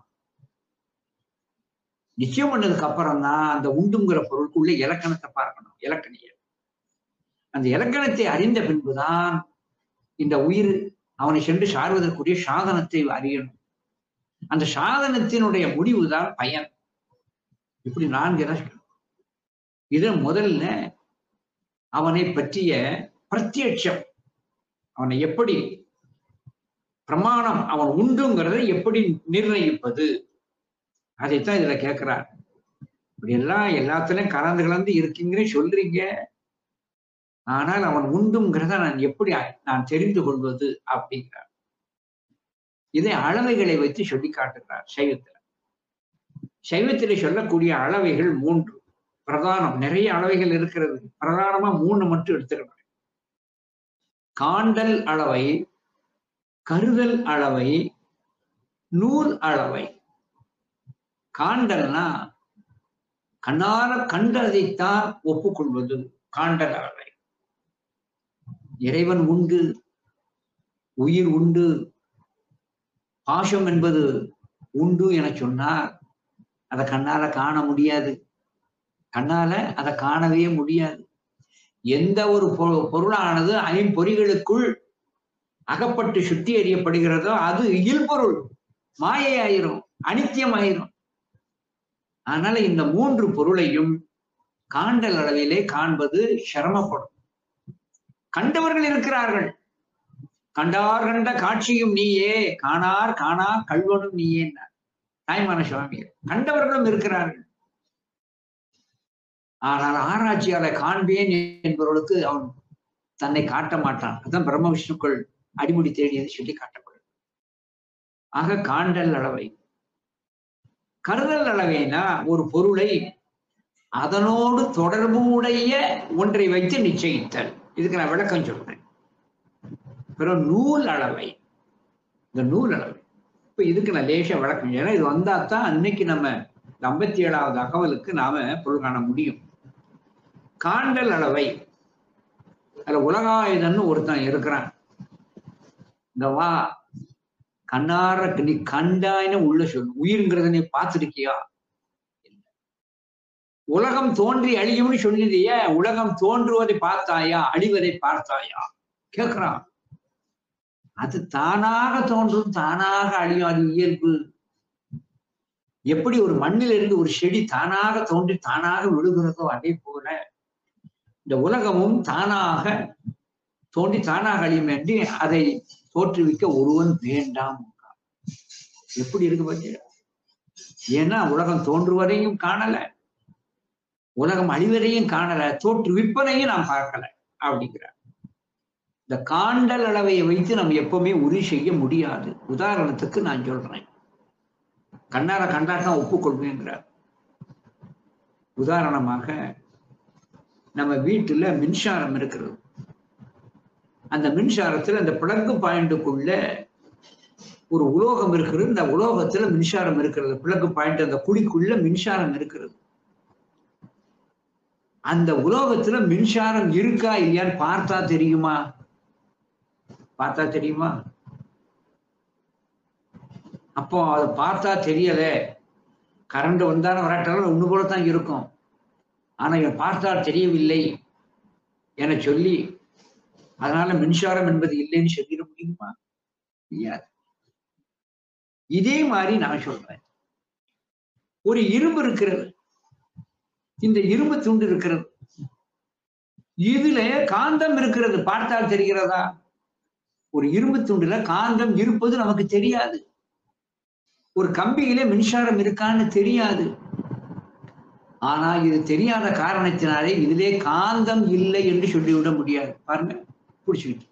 நிச்சயம் பண்ணதுக்கு அப்புறம் தான் அந்த உண்டுங்கிற பொருளுக்குள்ள இலக்கணத்தை பார்க்கணும் இலக்கணியல் அந்த இலக்கணத்தை அறிந்த பின்புதான் இந்த உயிர் அவனை சென்று சார்வதற்குரிய சாதனத்தை அறியணும் அந்த சாதனத்தினுடைய முடிவுதான் பயன் இப்படி நான்கு இது முதல்ல அவனை பற்றிய பிரத்யட்சம் அவனை எப்படி பிரமாணம் அவன் உண்டுங்கிறத எப்படி நிர்ணயிப்பது அதைத்தான் இதுல கேட்கிறார் இப்படி எல்லாம் எல்லாத்துலயும் கலந்து கலந்து இருக்கீங்கன்னு சொல்றீங்க ஆனால் அவன் உண்டுங்கிறத நான் எப்படி நான் தெரிந்து கொள்வது அப்படிங்கிறார் இதை அளவைகளை வைத்து சொல்லி காட்டுகிறார் சைவத்துல சைவத்திலே சொல்லக்கூடிய அளவைகள் மூன்று பிரதானம் நிறைய அளவைகள் இருக்கிறது பிரதானமா மூணு மட்டும் எடுத்துக்கணும் காண்டல் அளவை கருதல் அளவை நூல் அளவை காண்டல்னா கண்ணார கண்டதைத்தான் ஒப்புக்கொள்வது காண்டல் அளவை இறைவன் உண்டு உயிர் உண்டு பாசம் என்பது உண்டு என சொன்னார் அதை கண்ணால காண முடியாது கண்ணால அதை காணவே முடியாது எந்த ஒரு பொருளானது ஐம்பொறிகளுக்குள் அகப்பட்டு சுத்தி எறியப்படுகிறதோ அது இயல்பொருள் மாயை ஆயிரும் அனித்தியம் ஆயிரும் அதனால இந்த மூன்று பொருளையும் காண்டல் அளவிலே காண்பது சிரமப்படும் கண்டவர்கள் இருக்கிறார்கள் கண்டார் கண்ட காட்சியும் நீயே காணார் காணா கல்வனும் நீயே தாய்மான சுவாமிகள் கண்டவர்களும் இருக்கிறார்கள் ஆனால் ஆராய்ச்சியால காண்பேன் என்பவர்களுக்கு அவன் தன்னை காட்ட மாட்டான் அதான் பிரம்ம விஷ்ணுக்கள் அடிமுடி தேடியது சொல்லி காட்டப்படும் ஆக காண்டல் அளவை கருதல் அளவைனா ஒரு பொருளை அதனோடு தொடர்புடைய ஒன்றை வைத்து நிச்சயித்தல் இதுக்கு நான் விளக்கம் சொல்றேன் பிறகு நூல் அளவை இந்த நூல் அளவை இப்ப இதுக்கு நான் லேசா விளக்கம் ஏன்னா இது வந்தா தான் அன்னைக்கு நம்ம இந்த ஐம்பத்தி ஏழாவது அகவலுக்கு நாம பொருள் காண முடியும் காண்டல் அளவை அதுல உலகாயுதன்னு ஒருத்தன் இருக்கிறான் இந்த வா கண்ணார நீ கண்டாயின்னு உள்ள சொல்லு உயிருங்கிறத நீ பார்த்துருக்கியா உலகம் தோன்றி அழியும்னு சொல்லியதையே உலகம் தோன்றுவதை பார்த்தாயா அழிவதை பார்த்தாயா கேக்குறான் அது தானாக தோன்றும் தானாக அழியும் அது இயல்பு எப்படி ஒரு மண்ணில் இருந்து ஒரு செடி தானாக தோன்றி தானாக விழுகிறதோ அதே போல இந்த உலகமும் தானாக தோன்றி தானாக அழியும் என்று அதை தோற்றுவிக்க ஒருவன் வேண்டாம் எப்படி இருக்கு பார்த்தீங்க ஏன்னா உலகம் தோன்றுவதையும் காணல உலகம் அழிவதையும் காணல தோற்றுவிப்பதையும் நாம் பார்க்கல அப்படிங்கிறார் இந்த காண்டல் அளவை வைத்து நம்ம எப்பவுமே உறுதி செய்ய முடியாது உதாரணத்துக்கு நான் சொல்றேன் கண்ணார கண்டாட்டம் ஒப்புக்கொள்வேங்கிறார் உதாரணமாக நம்ம வீட்டுல மின்சாரம் இருக்கிறது அந்த மின்சாரத்துல அந்த பிளக்கு பாயிண்ட்டுக்குள்ள ஒரு உலோகம் இருக்கிறது இந்த உலோகத்துல மின்சாரம் இருக்கிறது பிளக்கு பாயிண்ட் அந்த குழிக்குள்ள மின்சாரம் இருக்கிறது அந்த உலோகத்துல மின்சாரம் இருக்கா இல்லையான்னு பார்த்தா தெரியுமா பார்த்தா தெரியுமா அப்போ அதை பார்த்தா தெரியல கரண்ட் வந்தாலும் வராட்டாலும் ஒண்ணு போலத்தான் இருக்கும் ஆனா இவன் பார்த்தால் தெரியவில்லை என சொல்லி அதனால மின்சாரம் என்பது இல்லைன்னு சொல்லிட முடியுமா முடியாது இதே மாதிரி நான் சொல்றேன் ஒரு இரும்பு இருக்கிறது இந்த இரும்பு துண்டு இருக்கிறது இதுல காந்தம் இருக்கிறது பார்த்தால் தெரிகிறதா ஒரு இரும்பு துண்டுல காந்தம் இருப்பது நமக்கு தெரியாது ஒரு கம்பியில மின்சாரம் இருக்கான்னு தெரியாது ஆனா இது தெரியாத காரணத்தினாலே இதிலே காந்தம் இல்லை என்று சொல்லிவிட முடியாது பாருங்க பிடிச்சுக்கிட்டு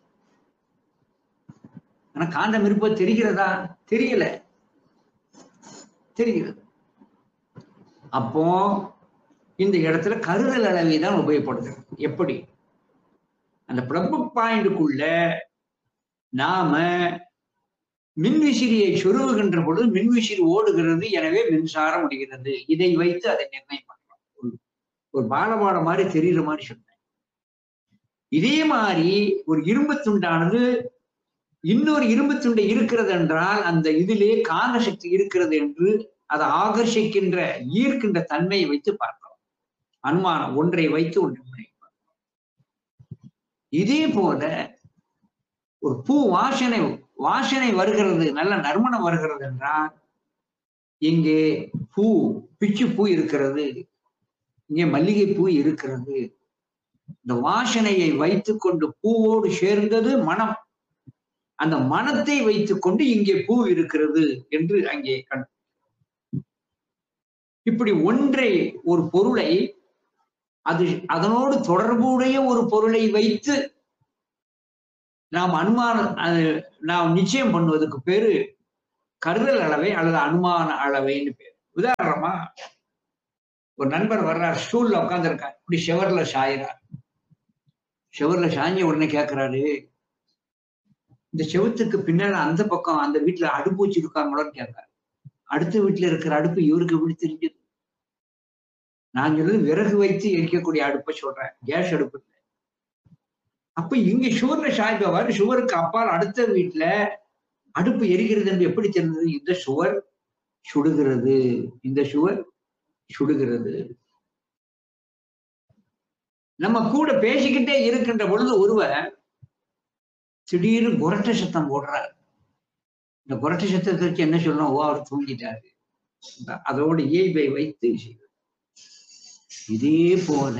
ஆனா காந்தம் இருப்பது தெரிகிறதா தெரியல தெரிகிறது அப்போ இந்த இடத்துல கருதல் அளவை தான் உபயோகப்படுகிறது எப்படி அந்த பிரபு பாயிண்டுக்குள்ள நாம மின்விசிறியை சொருவுகின்ற பொழுது மின்விசிறி ஓடுகிறது எனவே மின்சாரம் முடிகிறது இதை வைத்து அதை நிர்ணயம் பண்றோம் ஒரு ஒரு பாலபாட மாதிரி தெரியுற மாதிரி சொன்னேன் இதே மாதிரி ஒரு இரும்பு துண்டானது இன்னொரு இரும்பு துண்டை இருக்கிறது என்றால் அந்த இதிலே காந்த சக்தி இருக்கிறது என்று அதை ஆகர்ஷிக்கின்ற ஈர்க்கின்ற தன்மையை வைத்து பார்க்கிறோம் அனுமானம் ஒன்றை வைத்து ஒன்றை இதே போல ஒரு பூ வாசனை வாசனை வருகிறது நல்ல நறுமணம் வருகிறது என்றால் இங்கே பூ பிச்சு பூ இருக்கிறது இங்கே மல்லிகை பூ இருக்கிறது இந்த வாசனையை வைத்துக் கொண்டு பூவோடு சேர்ந்தது மனம் அந்த மனத்தை வைத்துக் கொண்டு இங்கே பூ இருக்கிறது என்று அங்கே கண் இப்படி ஒன்றை ஒரு பொருளை அது அதனோடு தொடர்புடைய ஒரு பொருளை வைத்து நாம் அனுமான அது நாம் நிச்சயம் பண்ணுவதற்கு பேரு கருதல் அளவை அல்லது அனுமான அளவைன்னு பேர் உதாரணமா ஒரு நண்பர் வர்றார் ஸ்டூல்ல உட்காந்துருக்கார் இப்படி ஷெவர்ல சாயிறார் ஷெவர்ல சாஞ்ச உடனே கேட்கிறாரு இந்த செவத்துக்கு பின்னால அந்த பக்கம் அந்த வீட்டுல அடுப்பு வச்சிருக்காங்களோன்னு கேட்காரு அடுத்த வீட்டுல இருக்கிற அடுப்பு இவருக்கு எப்படி தெரிஞ்சது நான் சொல்றது விறகு வைத்து எரிக்கக்கூடிய அடுப்பை சொல்றேன் கேஸ் அடுப்பு இல்லை அப்ப இங்க சுவர்ல சாய்பவர் சுவருக்கு அப்பால் அடுத்த வீட்டுல அடுப்பு எரிகிறது என்று எப்படி தெரிந்தது இந்த சுவர் சுடுகிறது இந்த சுவர் சுடுகிறது நம்ம கூட பேசிக்கிட்டே இருக்கின்ற பொழுது ஒருவர் திடீர்னு குரட்ட சத்தம் போடுறார் இந்த குரட்ட சத்தத்தை வச்சு என்ன சொல்லணும் ஓ அவர் தூங்கிட்டாரு அதோட இயல்பை வைத்து செய்வது இதே போல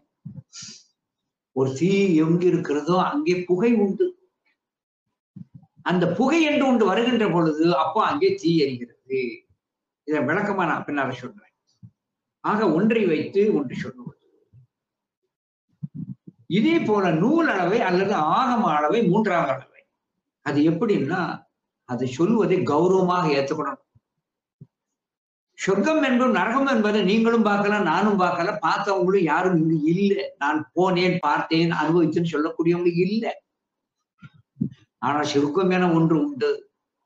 ஒரு தீ எங்கு இருக்கிறதோ அங்கே புகை உண்டு அந்த புகை என்று ஒன்று வருகின்ற பொழுது அப்போ அங்கே தீ எரிகிறது இதை விளக்கமா நான் பின்னால சொல்றேன் ஆக ஒன்றை வைத்து ஒன்று சொல்லுவது இதே போல நூல் அளவை அல்லது ஆகம அளவை மூன்றாம் அளவை அது எப்படின்னா அதை சொல்லுவதை கௌரவமாக ஏற்றுக்கணும் சொர்க்கம் என்பது நரகம் என்பதை நீங்களும் பார்க்கல நானும் பார்க்கல பார்த்தவங்களும் யாரும் இங்கு இல்லை நான் போனேன் பார்த்தேன் அனுபவித்தேன்னு சொல்லக்கூடியவங்க இல்லை ஆனா சொர்க்கம் என ஒன்று உண்டு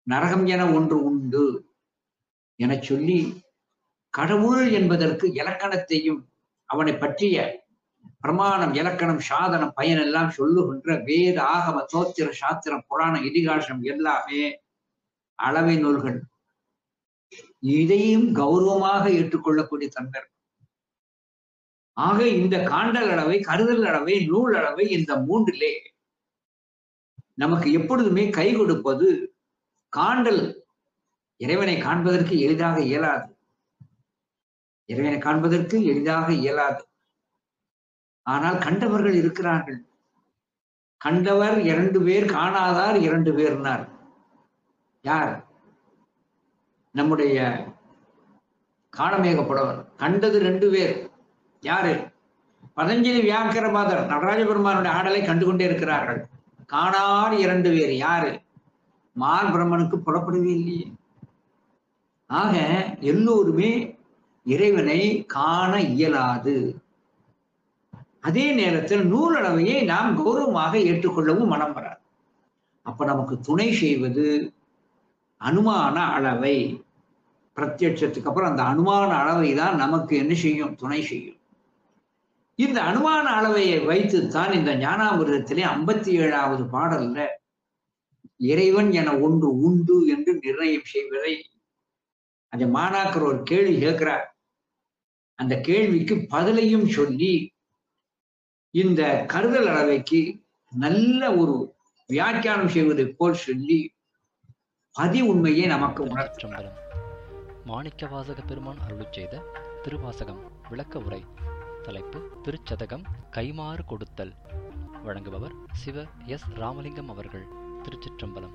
நரகம் என ஒன்று உண்டு என சொல்லி கடவுள் என்பதற்கு இலக்கணத்தையும் அவனை பற்றிய பிரமாணம் இலக்கணம் சாதனம் பயன் எல்லாம் சொல்லுகின்ற வேத ஆகம தோத்திர சாத்திரம் புராணம் இதிகாசம் எல்லாமே அளவை நூல்கள் இதையும் கௌரவமாக ஏற்றுக்கொள்ளக்கூடிய தன்மை இருக்கு. ஆக இந்த காண்டல் அளவை கருதல் அளவை நூல் அளவை இந்த மூன்றிலே நமக்கு எப்பொழுதுமே கை கொடுப்பது காண்டல் இறைவனை காண்பதற்கு எளிதாக இயலாது இறைவனை காண்பதற்கு எளிதாக இயலாது ஆனால் கண்டவர்கள் இருக்கிறார்கள் கண்டவர் இரண்டு பேர் காணாதார் இரண்டு பேர்னார் யார் நம்முடைய காணமேகப்படவர் கண்டது ரெண்டு பேர் யாரு பதஞ்சலி வியாக்கிரபாதர் நடராஜ பெருமானுடைய ஆடலை கண்டுகொண்டே இருக்கிறார்கள் காணார் இரண்டு பேர் யாரு மார் பிரம்மனுக்கு புறப்படவே இல்லையே ஆக எல்லோருமே இறைவனை காண இயலாது அதே நேரத்தில் நூலளவையை நாம் கௌரவமாக ஏற்றுக்கொள்ளவும் மனம் வராது அப்ப நமக்கு துணை செய்வது அனுமான அளவை பிரத்யட்சத்துக்கு அப்புறம் அந்த அனுமான அளவை தான் நமக்கு என்ன செய்யும் துணை செய்யும் இந்த அனுமான அளவையை வைத்துத்தான் இந்த ஞானாமிரதத்திலே ஐம்பத்தி ஏழாவது பாடல்ல இறைவன் என ஒன்று உண்டு என்று நிர்ணயம் செய்வதை அந்த மாணாக்கர் ஒரு கேள்வி கேட்கிறார் அந்த கேள்விக்கு பதிலையும் சொல்லி இந்த கருதல் அளவைக்கு நல்ல ஒரு வியாக்கியானம் செய்வதை போல் சொல்லி பதி உண்மையை நமக்கு உணர்த்தும் திருச்சிற்றம்பலம் மாணிக்கவாசக பெருமான் அருளிச் செய்த திருவாசகம் விளக்க உரை தலைப்பு திருச்சதகம் கைமாறு கொடுத்தல் வழங்குபவர் சிவ எஸ் ராமலிங்கம் அவர்கள் திருச்சிற்றம்பலம்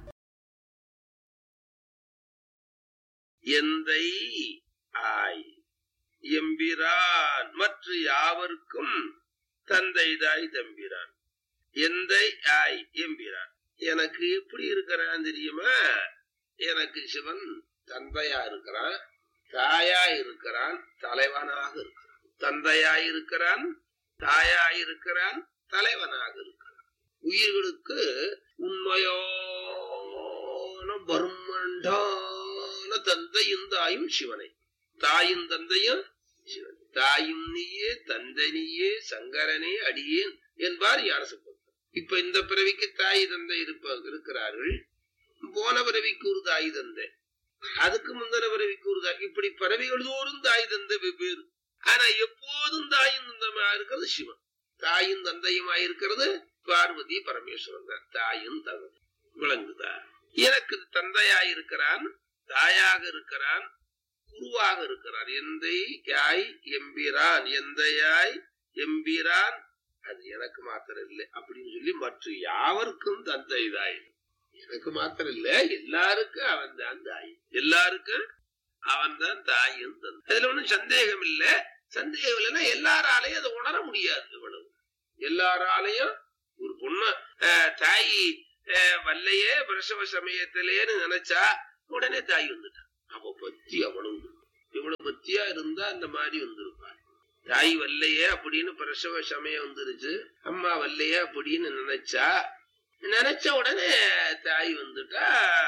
எந்தை ஆய் எம்பிரான் மற்ற யாவர்க்கும் தந்தைதாய் தம்பிரான் எந்தை ஆய் எம்பிரான் எனக்கு எப்படி இருக்கிறான் தெரியுமா எனக்கு சிவன் தந்தையா இருக்கிறான் தாயா இருக்கிறான் தலைவனாக இருக்கிறான் தந்தையா இருக்கிறான் தாயா இருக்கிறான் தலைவனாக இருக்கிறான் உயிர்களுக்கு உண்மையான பர்மண்டான தந்தையும் தாயும் சிவனை தாயும் தந்தையும் சிவன் தாயும் நீயே தந்தை நீயே சங்கரனே அடியேன் என்பார் ஞானசம்பந்தர் இப்ப இந்த பிறவிக்கு தாய் தந்தை இருப்ப இருக்கிறார்கள் போன பிறவிக்கு ஒரு தாய் தந்தை அதுக்கு முந்தின பிறவிக்கு ஒரு தாய் இப்படி பறவைகள் தோறும் தாய் தந்தை வெவ்வேறு ஆனா எப்போதும் தாயும் தந்தமா இருக்கிறது சிவன் தாயும் தந்தையுமா இருக்கிறது பார்வதி பரமேஸ்வரன் தான் தாயும் தந்தை விளங்குதா எனக்கு தந்தையா இருக்கிறான் தாயாக இருக்கிறான் குருவாக இருக்கிறான் எந்தை யாய் எம்பிரான் எந்தையாய் எம்பிரான் அது எனக்கு மாத்திரம் இல்லை அப்படின்னு சொல்லி மற்ற யாவருக்கும் தந்தை தாய் எனக்கு மாத்திரம் இல்ல எல்லாருக்கும் அவன் தான் தாய் எல்லாருக்கும் அவன் தான் தாயும் தந்தை அதுல ஒண்ணும் சந்தேகம் இல்ல சந்தேகம் இல்லைன்னா எல்லாராலையும் அதை உணர முடியாது இவ்வளவு எல்லாராலையும் ஒரு பொண்ணு அஹ், தாய் அஹ், வல்லையே பிரசவ சமயத்திலேன்னு நினைச்சா உடனே தாய் வந்துட்டான் அவ பத்தி அவனும் இவ்வளவு பத்தியா இருந்தா அந்த மாதிரி வந்திருப்பான் தாய் வல்லையே அப்படின்னு பிரசவ சமயம் வந்துருச்சு அம்மா வல்லையே அப்படின்னு நினைச்சா நினைச்ச உடனே தாய் வந்துட்டா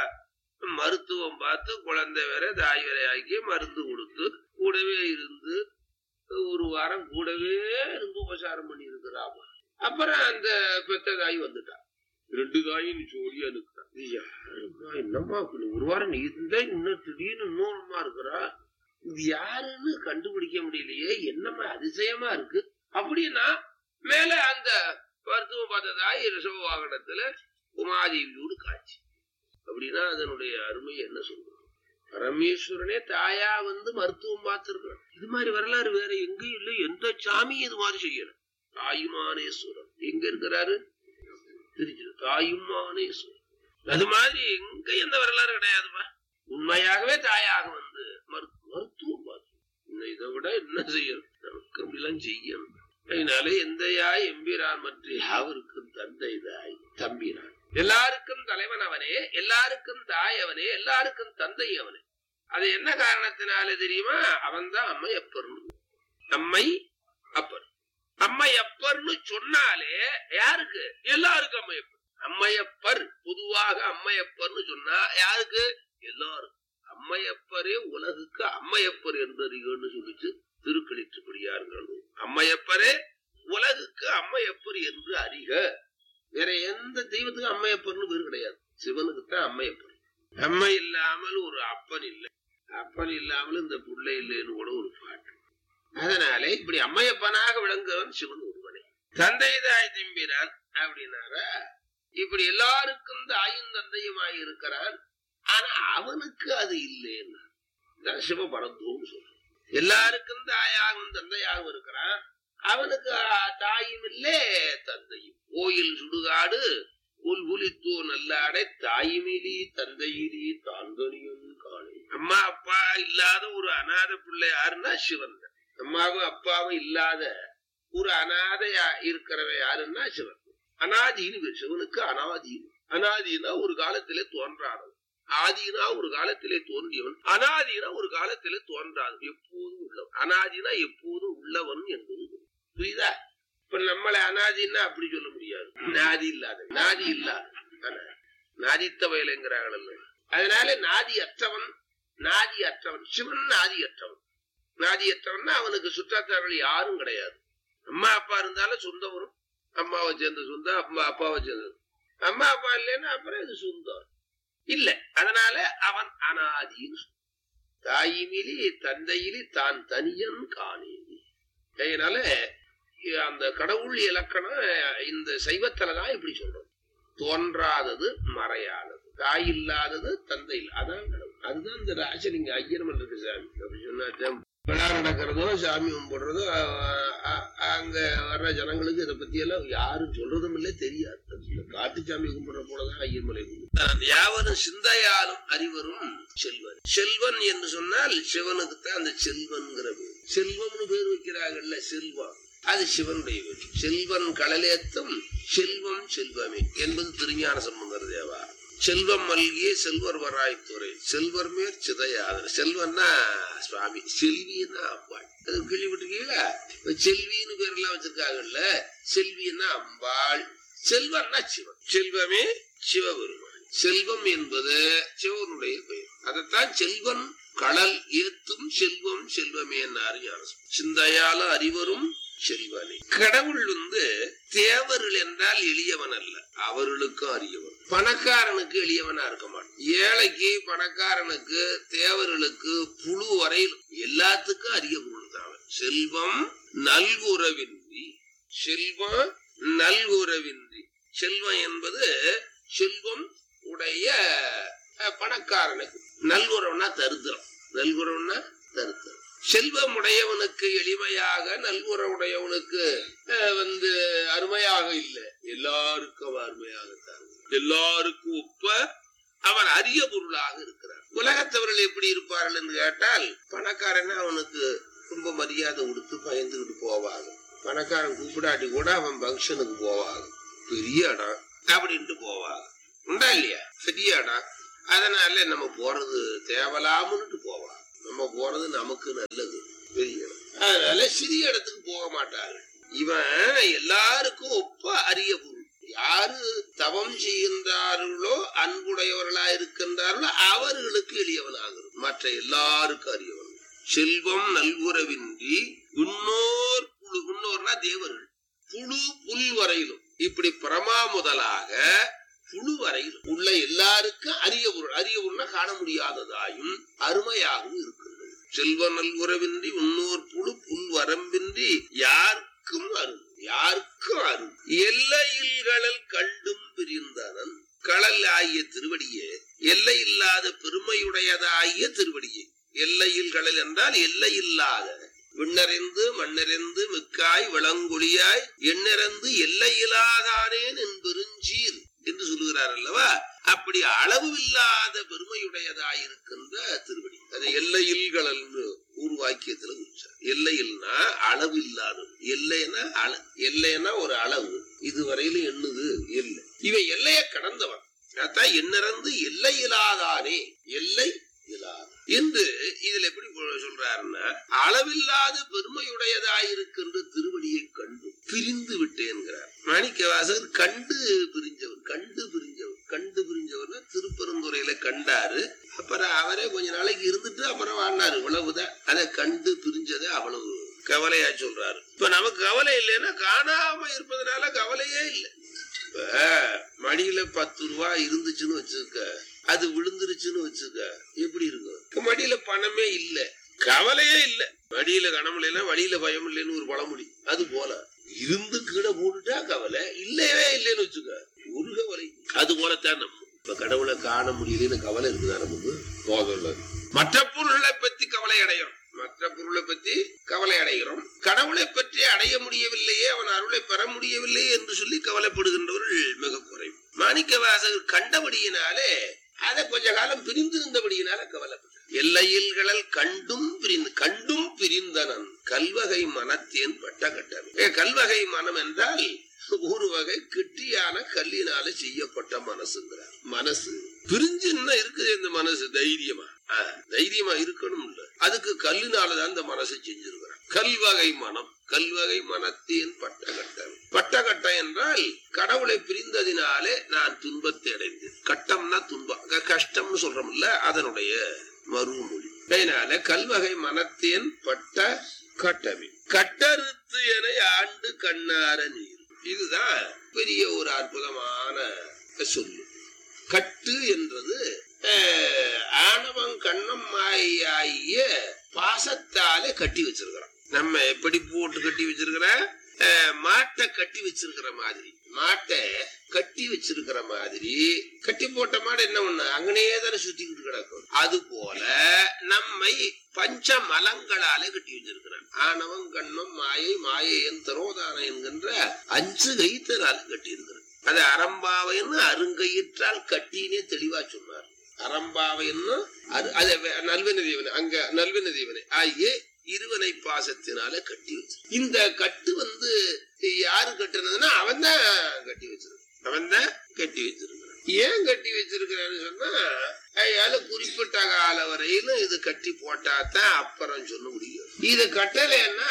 மருத்துவம் பார்த்து குழந்தை வேற தாய் வேற ஆக்கி மருந்து கொடுத்து கூடவே இருந்து ஒரு வாரம் கூடவே இருந்து உபசாரம் பண்ணி இருக்கிறாம அப்புறம் அந்த பெத்த தாய் வந்துட்டா ரெண்டு தாயும் ஜோடியா நிற்கிறா இது யாரும்மா என்னம்மா இப்படி ஒரு வாரம் நீ இருந்தா இன்னும் திடீர்னு இன்னொருமா இருக்கிறா இது யாருன்னு கண்டுபிடிக்க முடியலையே என்னம்மா அதிசயமா இருக்கு அப்படின்னா மேல அந்த மருத்துவம் பார்த்த தாய் ரிஷப வாகனத்துல உமாதேவியோடு காட்சி அப்படின்னா அதனுடைய அருமை என்ன சொல்றது பரமேஸ்வரனே தாயா வந்து மருத்துவம் பார்த்திருக்கிறான் இது மாதிரி வரலாறு வேற எங்கேயும் இல்லை எந்த சாமியும் இது மாதிரி செய்யல தாயுமானேஸ்வரன் எங்க இருக்கிறாரு திருச்சி தாயுமானேஸ்வரன் அது மாதிரி எங்க எந்த வரலாறு கிடையாதுப்பா உண்மையாகவே தாயாக வந்து மருத்து- மருத்துவம் பார்த்து இன்னும் இதை விட என்ன செய்யணும் நமக்கு அப்படிலாம் செய்யணும் அதனால எந்தையாய் எம்பிரான் மற்ற யாவருக்கும் தந்தை தாய் தம்பிரான் எல்லாருக்கும் தலைவன் அவனே எல்லாருக்கும் தாய் அவனே எல்லாருக்கும் தந்தை அவனே அது என்ன காரணத்தினால தெரியுமா அவன்தான் அம்மை அப்பர்னு அம்மை அப்பர் அம்மை அப்பர்னு சொன்னாலே யாருக்கு எல்லாருக்கும் அம்மை அப்பர் அம்மையப்பர் பொதுவாக அம்மையப்பர்னு சொன்னா யாருக்கு எல்லாரும் அம்மையப்பரே உலகுக்கு அம்மையப்பர் என்பறிகன்னு சொல்லிச்சு திருக்களிற்றுப்படியார்கள் அம்மையப்பரே உலகுக்கு அம்மையப்பர் என்று அறிக வேற எந்த தெய்வத்துக்கும் அம்மையப்பர்னு பேர் கிடையாது சிவனுக்கு தான் அம்மையப்பர் அம்மை இல்லாமல் ஒரு அப்பன் இல்லை அப்பன் இல்லாமல் இந்த புள்ளை இல்லைன்னு கூட ஒரு பாட்டு அதனாலே இப்படி அம்மையப்பனாக விளங்குவன் சிவன் ஒருவனே தந்தை தாய் திம்பிரான் அப்படின்னாரா இப்படி எல்லாருக்கும் தாயும் தந்தையுமாய் இருக்கிறான் ஆனா அவனுக்கு அது இல்லைன்னா இதான் சிவபரத்துவம் சொல்றோம் எல்லாருக்கும் தாயாகவும் தந்தையாகவும் இருக்கிறான் அவனுக்கு ஆ- தாயும் இல்லே தந்தையும் கோயில் சுடுகாடு புல் புலித்தோ நல்லாடை தாயுமிலி தந்தையிலி தாந்தனியும் காணி அம்மா அப்பா இல்லாத ஒரு அநாத பிள்ளை யாருன்னா சிவன் தான். அம்மாவும் அப்பாவும் இல்லாத ஒரு அநாதையா இருக்கிறவ யாருன்னா சிவன் அனாதின்னு பேர். சிவனுக்கு அனாதி அனாதினா ஒரு காலத்திலே தோன்றானது ஆதினா ஒரு காலத்திலே தோன்றியவன் அனாதினா ஒரு காலத்திலே தோன்றாது எப்போதும் உள்ளவன் அனாதினா எப்போதும் உள்ளவன் என்பது பொருள். புரியுதா இப்ப நம்மளை அனாதின்னா அப்படி சொல்ல முடியாது நாதி இல்லாத நாதி இல்லாத அனாதி. நாதித்த வயலுங்கிறார்கள் அதனால நாதி அற்றவன் நாதி அற்றவன் சிவன் நாதி அற்றவன் நாதி அற்றவன்னா அவனுக்கு சுற்றத்தார்கள் யாரும் கிடையாது அம்மா அப்பா இருந்தாலும் சொந்தம் வரும் அம்மாவை சேர்ந்த சொந்தம் அம்மா அப்பாவை சேர்ந்தது அம்மா அப்பா இல்லைன்னா அப்புறம் இது சொந்தம் இல்ல அதனால அவன் அனாதின்னு சொல்றான். தாயிமிலி தந்தையிலி தான் தனியன் காணேதி அதனால இ- அந்த கடவுள் இலக்கணம் இந்த சைவத்துலதான் இப்படி சொல்றோம் தோன்றாதது மறையாதது தாய் இல்லாதது தந்தை இல்ல அதான் கடவுள் அதுதான் இந்த ராஜலிங்க ஐயனமன் இருக்கு சாமி அப்படி சொன்னா விழா நடக்கிறதோ சாமி கும்பிடுறதோ அ- அ- அங்க வர்ற ஜனங்களுக்கு இதை பத்தி எல்லாம் யாரும் சொல்றதும் இல்லை தெரியாது இந்த காட்டு சாமி கும்பிடுற போலதான் ஐயர்மலை கும்பிடு யாவரும் சிந்தையாலும் அறிவரும் செல்வன் செல்வன் என்று சொன்னால் சிவனுக்கு தான் அந்த செல்வன்கிற பேர் செல்வம்னு பேர் வைக்கிறாங்கல்ல செல்வம் அது சிவனுடைய பேர் செல்வன் கடலேத்தும் செல்வம் செல்வமே என்பது திருஞான சம்பந்தர் தேவா செல்வம் மல்கிய செல்வர் வராய்த்துறை செல்வர் மேற் சிதையாதர் செல்வன்னா சுவாமி செல்வின்னா அம்பாள் அது கேள்விப்பட்டிருக்கீங்களா இப்ப செல்வின்னு பேர் எல்லாம் வச்சிருக்காங்கல்ல செல்வின்னா அம்பாள் செல்வன்னா சிவன் செல்வமே சிவபெருமான் செல்வம் என்பது சிவனுடைய பெயர் அதைத்தான் செல்வன் கடல் ஏத்தும் செல்வம் செல்வமே என்னாரு ஞானசம் சிந்தையால அறிவரும் செல்வனே கடவுள் வந்து தேவர்கள் என்றால் எளியவன் அல்ல அவர்களுக்கும் அறியவன் பணக்காரனுக்கு எளியவனா இருக்க மாட்டான் ஏழைக்கு பணக்காரனுக்கு தேவர்களுக்கு புழு வரையில் எல்லாத்துக்கும் அரிய பொருள் தான் அவன். செல்வம் நல்குறவின்றி செல்வம் நல்குறவின்றி செல்வம் என்பது செல்வம் உடைய அஹ், பணக்காரனுக்கு நல்குறவுனா தருத்திரம் நல்குறவுனா தருத்திரம் செல்வம் உடையவனுக்கு எளிமையாக நல்குறவுடையவனுக்கு அஹ், வந்து அருமையாக இல்லை எல்லாருக்கும் அருமையாகத்தான் எல்லாருக்கும் ஒப்ப அவன் அரிய பொருளாக இருக்கிறான் உலகத்தவர்கள் எப்படி இருப்பார்கள் என்று கேட்டால் பணக்காரன் அவனுக்கு ரொம்ப மரியாதை கொடுத்து பயந்துகிட்டு போவாங்க பணக்காரன் கூப்பிடாட்டி கூட அவன் ஃபங்க்ஷனுக்கு போவாங்க பெரிய இடம் அப்படின்ட்டு போவாங்க உண்டா இல்லையா பெரிய இடம் அதனால நம்ம போறது தேவலாமன்னுட்டு போவாங்க நம்ம போறது நமக்கு நல்லது பெரிய இடம் அதனால சிறிய இடத்துக்கு போக மாட்டாங்க இவன் எல்லாருக்கும் ஒப்ப அரிய பொருள் யாரு தவம் செய்கின்றார்களோ அன்புடையவர்களா இருக்கின்றார்களோ அவர்களுக்கு எளியவனாகிறது மற்ற எல்லாருக்கும் அறியவன் செல்வம் நல்குறவின்றி உன்னோர் புழு உன்னோர்னா தேவர்கள் புழு புல் வரையிலும் இப்படி பிரமா முதலாக புழு வரையிலும் உள்ள எல்லாருக்கும் அரிய பொருள் அரிய பொருள்னா காண முடியாததாயும் அருமையாகவும் இருக்கின்றது செல்வ நல்குறவின்றி உன்னோர் புழு புல் வரம்பின்றி யாருக்கும் அருள் யாருக்கும் அருள் எல்லையில் கடல் கண்டும் பிரிந்தனன் கடல் ஆகிய திருவடியே எல்லை இல்லாத பெருமையுடையதாகிய திருவடியே எல்லையில் கடல் என்றால் எல்லை இல்லாத விண்ணறிந்து மண்ணறிந்து மிக்காய் விளங்குழியாய் எண்ணிறந்து எல்லையிலாதானேன் என் பெருஞ்சீர் என்று சொல்லுகிறார் அல்லவா அப்படி அளவு இல்லாத பெருமையுடையதாயிருக்கின்ற திருவடி அதை எல்லையில் கடல்னு ஒரு வாக்கியத்துல குறிச்சார் எல்லையில்னா அளவு இல்லாதது எல்லைன்னா அள எல்லைன்னா ஒரு அளவு இதுவரையிலும் எண்ணுது எல்லை இவன் எல்லையை கடந்தவன் அதான் எண்ணிறந்து எல்லை இல்லாதானே எல்லை இல்லாத என்று இதுல எப்படி சொல்றாருன்னா அளவில்லாத பெருமையுடையதாயிருக்கின்ற திருவடியை கண்டு பிரிந்து விட்டேன்கிறார் மாணிக்க வாசகர் கண்டு பிரிஞ்சவர் கண்டு கண்டாரு அப்புறம் அவரே கொஞ்ச நாளைக்கு இருந்துட்டு அப்புறம் வாழ்னாரு இவ்வளவுதான் அதை கண்டு பிரிஞ்சதை அவ்வளவு கவலையா சொல்றாரு இப்ப நமக்கு கவலை இல்லைன்னா காணாம இருப்பதனால கவலையே இல்லை இப்ப மடியில பத்து ரூபா இருந்துச்சுன்னு வச்சுக்க அது விழுந்துருச்சுன்னு வச்சுக்க எப்படி இருக்கும் இப்ப மடியில பணமே இல்ல கவலையே இல்ல மடியில கணம் இல்லைன்னா வழியில பயம் இல்லைன்னு ஒரு பழமொழி அது போல இருந்து கீழே போட்டுட்டா கவலை இல்லவே இல்லைன்னு வச்சுக்க ஒரு கவலை அது போலத்தான் நம்ம இப்ப கடவுளை காண முடியலன்னு கவலை இருக்குதா நமக்கு போதும் மற்ற பொருளை பத்தி கவலை அடையும் மற்ற பொருளை பத்தி கவலை அடைகிறோம் கடவுளை பற்றி அடைய முடியவில்லையே அவன் அருளை பெற முடியவில்லையே என்று சொல்லி கவலைப்படுகின்றவர்கள் மிக குறைவு மாணிக்க வாசகர் கண்டபடியினாலே அதை கொஞ்ச காலம் பிரிந்திருந்தபடியினால கவலைப்பட்டார் எல்லையில்களல் கண்டும் பிரிந்து கண்டும் பிரிந்தனன் கல்வகை மனத்தேன் பட்ட கட்டமே கல்வகை மனம் என்றால் ஒரு வகை கெட்டியான கல்லினால செய்யப்பட்ட மனசுங்கிறார் மனசு பிரிஞ்சு இன்னும் இருக்குது இந்த மனசு தைரியமா ஆ, தைரியமா இருக்கணும் இல்ல அதுக்கு கல்லினாலதான் இந்த மனசை செஞ்சிருக்கிறான் கல்வகை மனம் கல்வகை மனத்தேன் பட்டகட்டம் பட்டகட்டம் என்றால் கடவுளை பிரிந்ததினாலே நான் துன்பத்தை அடைந்தேன் கட்டம்னா துன்பம் க- கஷ்டம்னு சொல்றோம்ல அதனுடைய மறுமொழி அதனால கல்வகை மனத்தேன் பட்ட கட்டமே கட்டறுத்து என ஆண்டு கண்ணார நீர் இதுதான் பெரிய ஒரு அற்புதமான சொல்லு கட்டு என்றது அஹ், ஆணவம் கண்ணம் ஆகிய பாசத்தாலே கட்டி வச்சிருக்கிறோம் நம்ம எப்படி போட்டு கட்டி வச்சிருக்கிற அஹ், மாட்டை கட்டி வச்சிருக்கிற மாதிரி மாட்டை கட்டி வச்சிருக்கிற மாதிரி கட்டி போட்ட மாடு என்ன ஒண்ணு அங்கனே தானே சுத்திக்கிட்டு கிடக்கும் அது போல நம்மை பஞ்ச மலங்களாலே கட்டி வச்சிருக்கிறான் ஆணவம் கண்ணம் மாயை மாயையன் தரோதான என்கின்ற அஞ்சு கைத்தனால கட்டி இருக்கிறான் அது அறம்பாவைன்னு அருங்கயிற்றால் கட்டினே தெளிவா சொன்னார் அறம்பாவைன்னு அது அது வே- நல்வின தேவனை அங்க நல்வின தேவனை ஆகிய இருவனை பாசத்தினால கட்டி வச்சு இந்த கட்டு வந்து யாரு கட்டுனதுன்னா அவன் தான் கட்டி வச்சிருக்கான் அவன் தான் கட்டி வச்சிருக்கிறான் ஏன் கட்டி வச்சிருக்கிறான்னு சொன்னா அயால குறிப்பிட்ட கால வரையிலும் இது கட்டி போட்டாதான் அப்புறம் சொல்ல முடியும் இது கட்டலைன்னா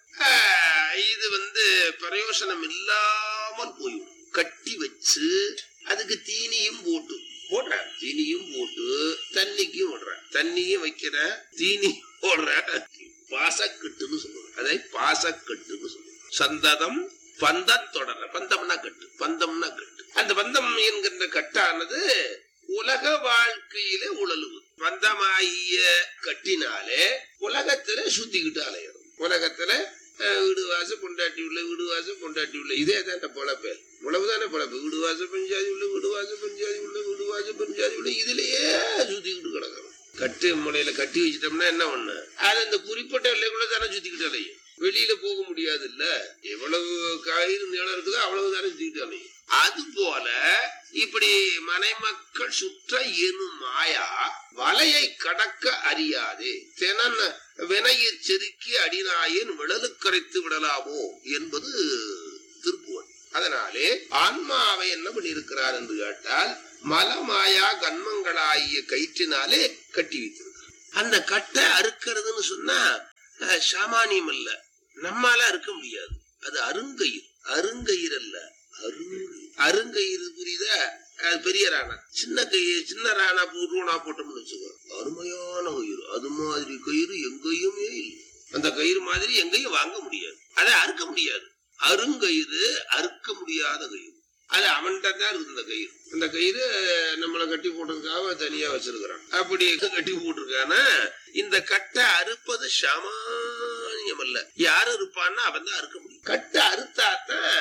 ஆஹ், இது வந்து பிரயோசனம் இல்லாமல் போயிடும் கட்டி வச்சு அதுக்கு தீனியும் போட்டு போடுறேன் தீனியும் போட்டு தண்ணிக்கும் விடுறேன் தண்ணியும் வைக்கிறேன் தீனி போடுறேன் பாசக்கட்டுன்னு சொல்லுவாங்க அதை பாசக்கட்டுன்னு சொல்லுவாங்க சந்ததம் பந்தத்தொடர பந்தம்னா கட்டு பந்தம்னா கட்டு அந்த பந்தம் என்கின்ற கட்டானது உலக வாழ்க்கையிலே உழலுவது பந்தமாகிய கட்டினாலே உலகத்துல சுத்திக்கிட்டு அலையிறோம் உலகத்துல அஹ், வீடு வாச பொண்டாட்டி உள்ள வீடு வாச பொண்டாட்டி உள்ள இதே தான் பொழப்பு உழவுதானே பொழப்பு வீடு வாச பஞ்சாதி உள்ள வீடு வாச பஞ்சாதி உள்ள வீடு வாச பஞ்சாதி உள்ள இதுலயே சுத்திக்கிட்டு கிடக்கிறோம் கட்டு முறையில கட்டி வச்சிட்டோம்னா என்ன ஒண்ணு அது அந்த குறிப்பிட்ட எல்லைக்குள்ள தானே சுத்திக்கிட்டு அலையும் வெளியில போக முடியாது இல்ல எவ்வளவு கயிறு நீளம் இருக்குதோ அவ்வளவு தானே சுத்திக்கிட்டு அலையும் அது போல இப்படி மனைமக்கள் சுற்ற எனும் மாயா வலையை கடக்க அறியாதே தெனன் வினையிற் செருக்கி அடிநாயின் விழலுக்கரைத்து விடலாமோ என்பது திருப்புவன் அதனாலே ஆன்மாவை என்ன பண்ணியிருக்கிறார் என்று கேட்டால் மலமாயா கன்மங்களாகிய கயிற்றினாலே கட்டி வைத்திருக்கிறார் அந்த கட்டை அறுக்கிறதுன்னு சொன்னா அஹ், சாமானியம் அல்ல நம்மால அறுக்க முடியாது அது அருங்கயிறு அருங்கயிறு அல்ல அருங்கயிறு அருங்கயிறு புரியுதா அது பெரிய ராணா சின்ன கயிறு சின்ன ராணா ரூணா போட்டோம்னு வச்சுக்கோ அருமையான கயிறு அது மாதிரி கயிறு எங்கேயுமே இல்லை அந்த கயிறு மாதிரி எங்கேயும் வாங்க முடியாது அதை அறுக்க முடியாது அருங்கயிறு அறுக்க முடியாத கயிறு அது அவன்கிட்ட தான் இருக்குது இந்த கயிறு அந்த கயிறு நம்மளை கட்டி போட்டிருக்காம தனியா வச்சிருக்கிறான் அப்படி கட்டி போட்டிருக்கானா இந்த கட்டை அறுப்பது சாமானியம் அல்ல யார் இருப்பான்னா அவன் தான் அறுக்க முடியும் கட்டை அறுத்தாத்தான்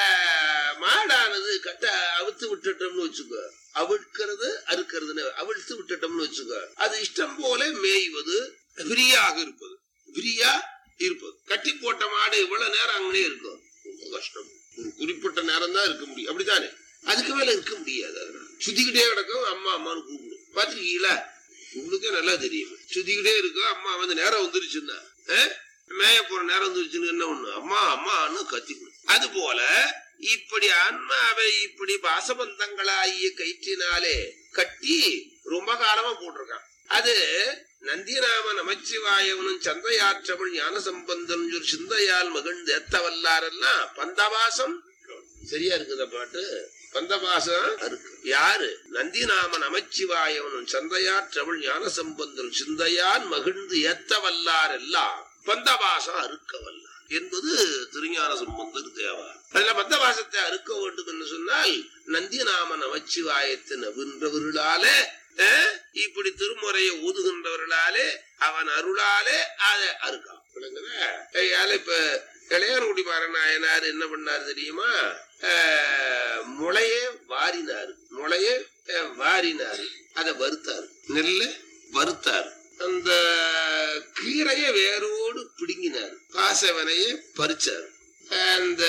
ஆஹ், மாடானது கட்டை அவுத்து விட்டுட்டோம்னு வச்சுக்கோ அவிழ்க்கிறது அறுக்கிறதுன்னு அவிழ்த்து விட்டுட்டோம்னு வச்சுக்கோ அது இஷ்டம் போல மேய்வது ஃப்ரீயாக இருப்பது ஃப்ரீயா இருப்பது கட்டி போட்ட மாடு இவ்வளவு நேரம் அங்கனே இருக்கும் ரொம்ப கஷ்டம் ஒரு குறிப்பிட்ட நேரம் தான் இருக்க முடியும் அப்படித்தானே அதுக்கு மேல இருக்க முடியாது அதனால சுத்திக்கிட்டே கிடக்கும் அம்மா அம்மான்னு கூப்பிடும் பாத்திருக்கீங்களா உங்களுக்கே நல்லா தெரியும் சுத்திக்கிட்டே இருக்கும் அம்மா வந்து நேரம் வந்துருச்சுன்னா ஆ? மேய போற நேரம் வந்துருச்சுன்னு என்ன ஒண்ணு அம்மா அம்மான்னு கத்திக்கணும் அது போல இப்படி ஆன்மாவை இப்படி பாசபந்தங்களாகிய கயிற்றினாலே கட்டி ரொம்ப காலமா போட்டிருக்கான் அது நந்திநாம நமச்சிவாயவனும் சந்தையாற்றவள் ஞான சம்பந்தன் ஒரு சிந்தையால் மகிழ்ந்து எத்த வல்லாரெல்லாம் பந்தவாசம் சரியா இருக்குதா பாட்டு பந்தபாசம் அறுக்க யாரு நந்திநாம நமச்சிவாயவனும் சந்தையார் தமிழ் ஞான சம்பந்தரும் சிந்தையான் மகிழ்ந்து ஏத்த வல்லார் எல்லாம் பந்தபாசம் அறுக்க வல்லார் என்பது திருஞான சம்பந்தர் தேவா அதுல பந்தபாசத்தை அறுக்க வேண்டும் என்று சொன்னால் நந்திநாம நமச்சிவாயத்தின் அவின்றவர்களாலே அஹ், இப்படி திருமுறையை ஊதுகின்றவர்களாலே அவன் அருளாலே அதை அறுக்கான் விளங்குதா? கையால இப்ப இளையான்குடி மாறநாயனார் என்ன பண்ணாரு தெரியுமா அஹ், முளையே வாரினாரு முளையே அஹ், வாரினாரு அதை வறுத்தாரு நெல்ல வறுத்தாரு அந்த கீரையை வேரோடு பிடுங்கினார் பாசவனைய பறிச்சார் அந்த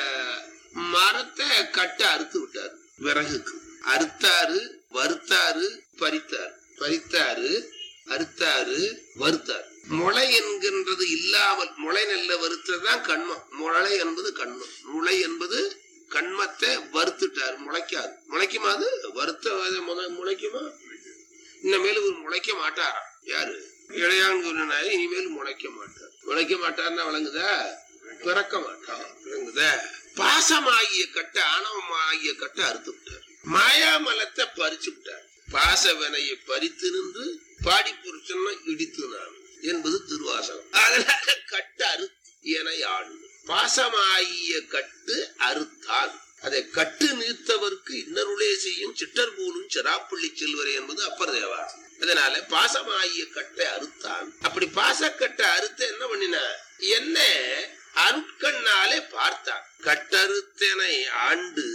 மரத்தை கட்ட அறுத்து விட்டார் விறகுக்கு அறுத்தாரு வறுத்தாரு பறித்தார் பறித்தாரு அறுத்தாரு வறுத்தார் முளை என்கின்றது இல்லாமல் முளை நெல்ல வறுத்ததுதான் கண்மம் முளை என்பது கண்மம் முளை என்பது கண்மத்தை வறுத்துட்டார் முளைக்காது முளைக்குமா அது வறுத்த அது முத- முளைக்குமா இனிமேல் இவர் முளைக்க மாட்டாராம் யாரு இளையான்குருநாய் இனிமேல் முளைக்க மாட்டார் முளைக்க மாட்டார்னா விளங்குதா பிறக்க மாட்டார் விளங்குதா பாசமாகிய கட்டை ஆணவமாகிய கட்டை அறுத்து விட்டார் மாயாமலத்தை பறிச்சு விட்டார் பாசவனையை பறித்து நின்று பாடி புருஷன் இடித்து நான் என்பது திருவாசகம் அதனால கட்டு அறுத்து என ஆண்டு பாசமாகிய கட்டு அறுத்தான் அதை கட்டு நீர்த்தவர்க்கு இன்னருளே செய்யும் சிட்டர் போலும் சிராப்பள்ளி செல்வரே என்பது அப்பர் தேவா அதனால பாசமாகிய கட்டை அறுத்தான் அப்படி பாசக்கட்டை அறுத்து என்ன பண்ணின என்ன அருட்கண்ணாலே பார்த்தான் கட்டறுத்தனை ஆண்டு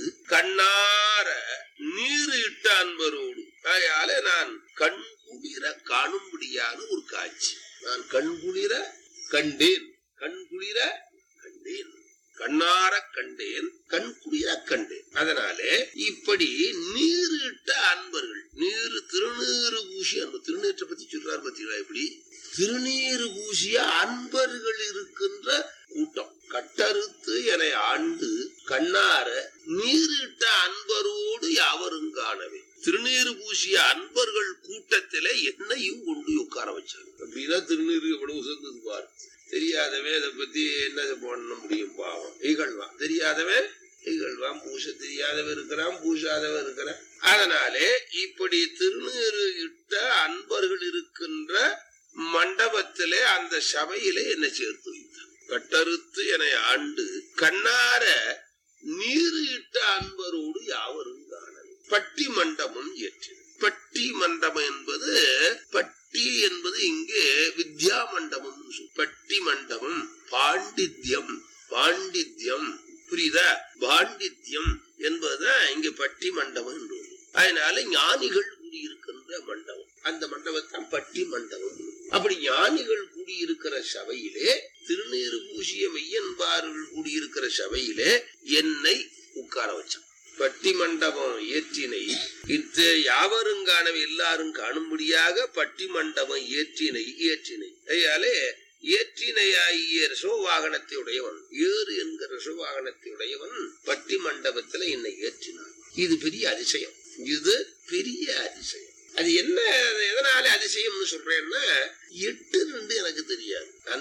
கண்ணார நீர் இட்ட அன்பரோடு ஆகையால நான் கண் குளிர காணும்படியான ஒரு காட்சி நான் கண் குளிர கண்டேன் கண் குளிர கண்டேன் கண்ணார கண்டேன் கண் குளிர கண்டேன் அதனாலே இப்படி நீரிட்ட அன்பர்கள் நீர் திருநீறு பூசி அன்பு திருநீற்றை பத்தி சொல்றாரு பார்த்தீங்களா இப்படி திருநீறு பூசிய அன்பர்கள் இருக்கின்ற கூட்டம் கட்டறுத்து என ஆண்டு கண்ணார நீரிட்ட அன்பரோடு யாவரும் காணவே திருநீறு பூசிய அன்பர்கள் கூட்டத்திலே என்னையும் கொண்டு உட்கார வச்சாங்க அப்படின்னா திருநீறு எவ்வளவு சேர்ந்தது பாரு தெரியாதவே அதை பத்தி என்ன பண்ண முடியும் பாவம் இகழ்வான் தெரியாதவன் இகழ்வான் பூச தெரியாதவன் இருக்கிறான் பூசாதவன் இருக்கிறான் அதனாலே இப்படி திருநீறு இட்ட அன்பர்கள் இருக்கின்ற மண்டபத்திலே அந்த சபையிலே என்னை சேர்த்து வைத்தார் கட்டறுத்து என ஆண்டு கண்ணார நீரு இட்ட அன்பரோடு யாவரும் காணல் பட்டி மண்டபம் ஏற்றின பட்டி மண்டபம் என்பது பட்டி என்பது இங்கே வித்யா மண்டபம் பட்டி மண்டபம் பாண்டித்யம் பாண்டித்யம் புரியுதா பாண்டித்யம் என்பதுதான் இங்க பட்டி மண்டபம் என்று வரும். அதனால ஞானிகள் கூடியிருக்கின்ற மண்டபம் அந்த மண்டபத்தான் பட்டி மண்டபம் அப்படி ஞானிகள் கூடியிருக்கிற சபையிலே திருநீறு பூசிய மெய்யன்பார்கள் கூடியிருக்கிற சபையிலே என்னை உட்கார வச்சான் பட்டி மண்டபம் ஏற்றினை இத்து யாவரும் காணவே எல்லாரும் காணும்படியாக பட்டி மண்டபம் ஏற்றினை ஏற்றினை ஐயாலே ஏற்றினையாகிய ரிசோவாகனத்தை உடையவன் ஏறு என்கிற ரிசோவாகனத்தை உடையவன் பட்டி மண்டபத்துல என்னை ஏற்றினான் இது பெரிய அதிசயம் இது பெரிய அதிசயம் அது என்ன எதனால அதிசயம்னு சொல்றேன்னா எட்டு ரெண்டு எனக்கு தெரியாது அந்த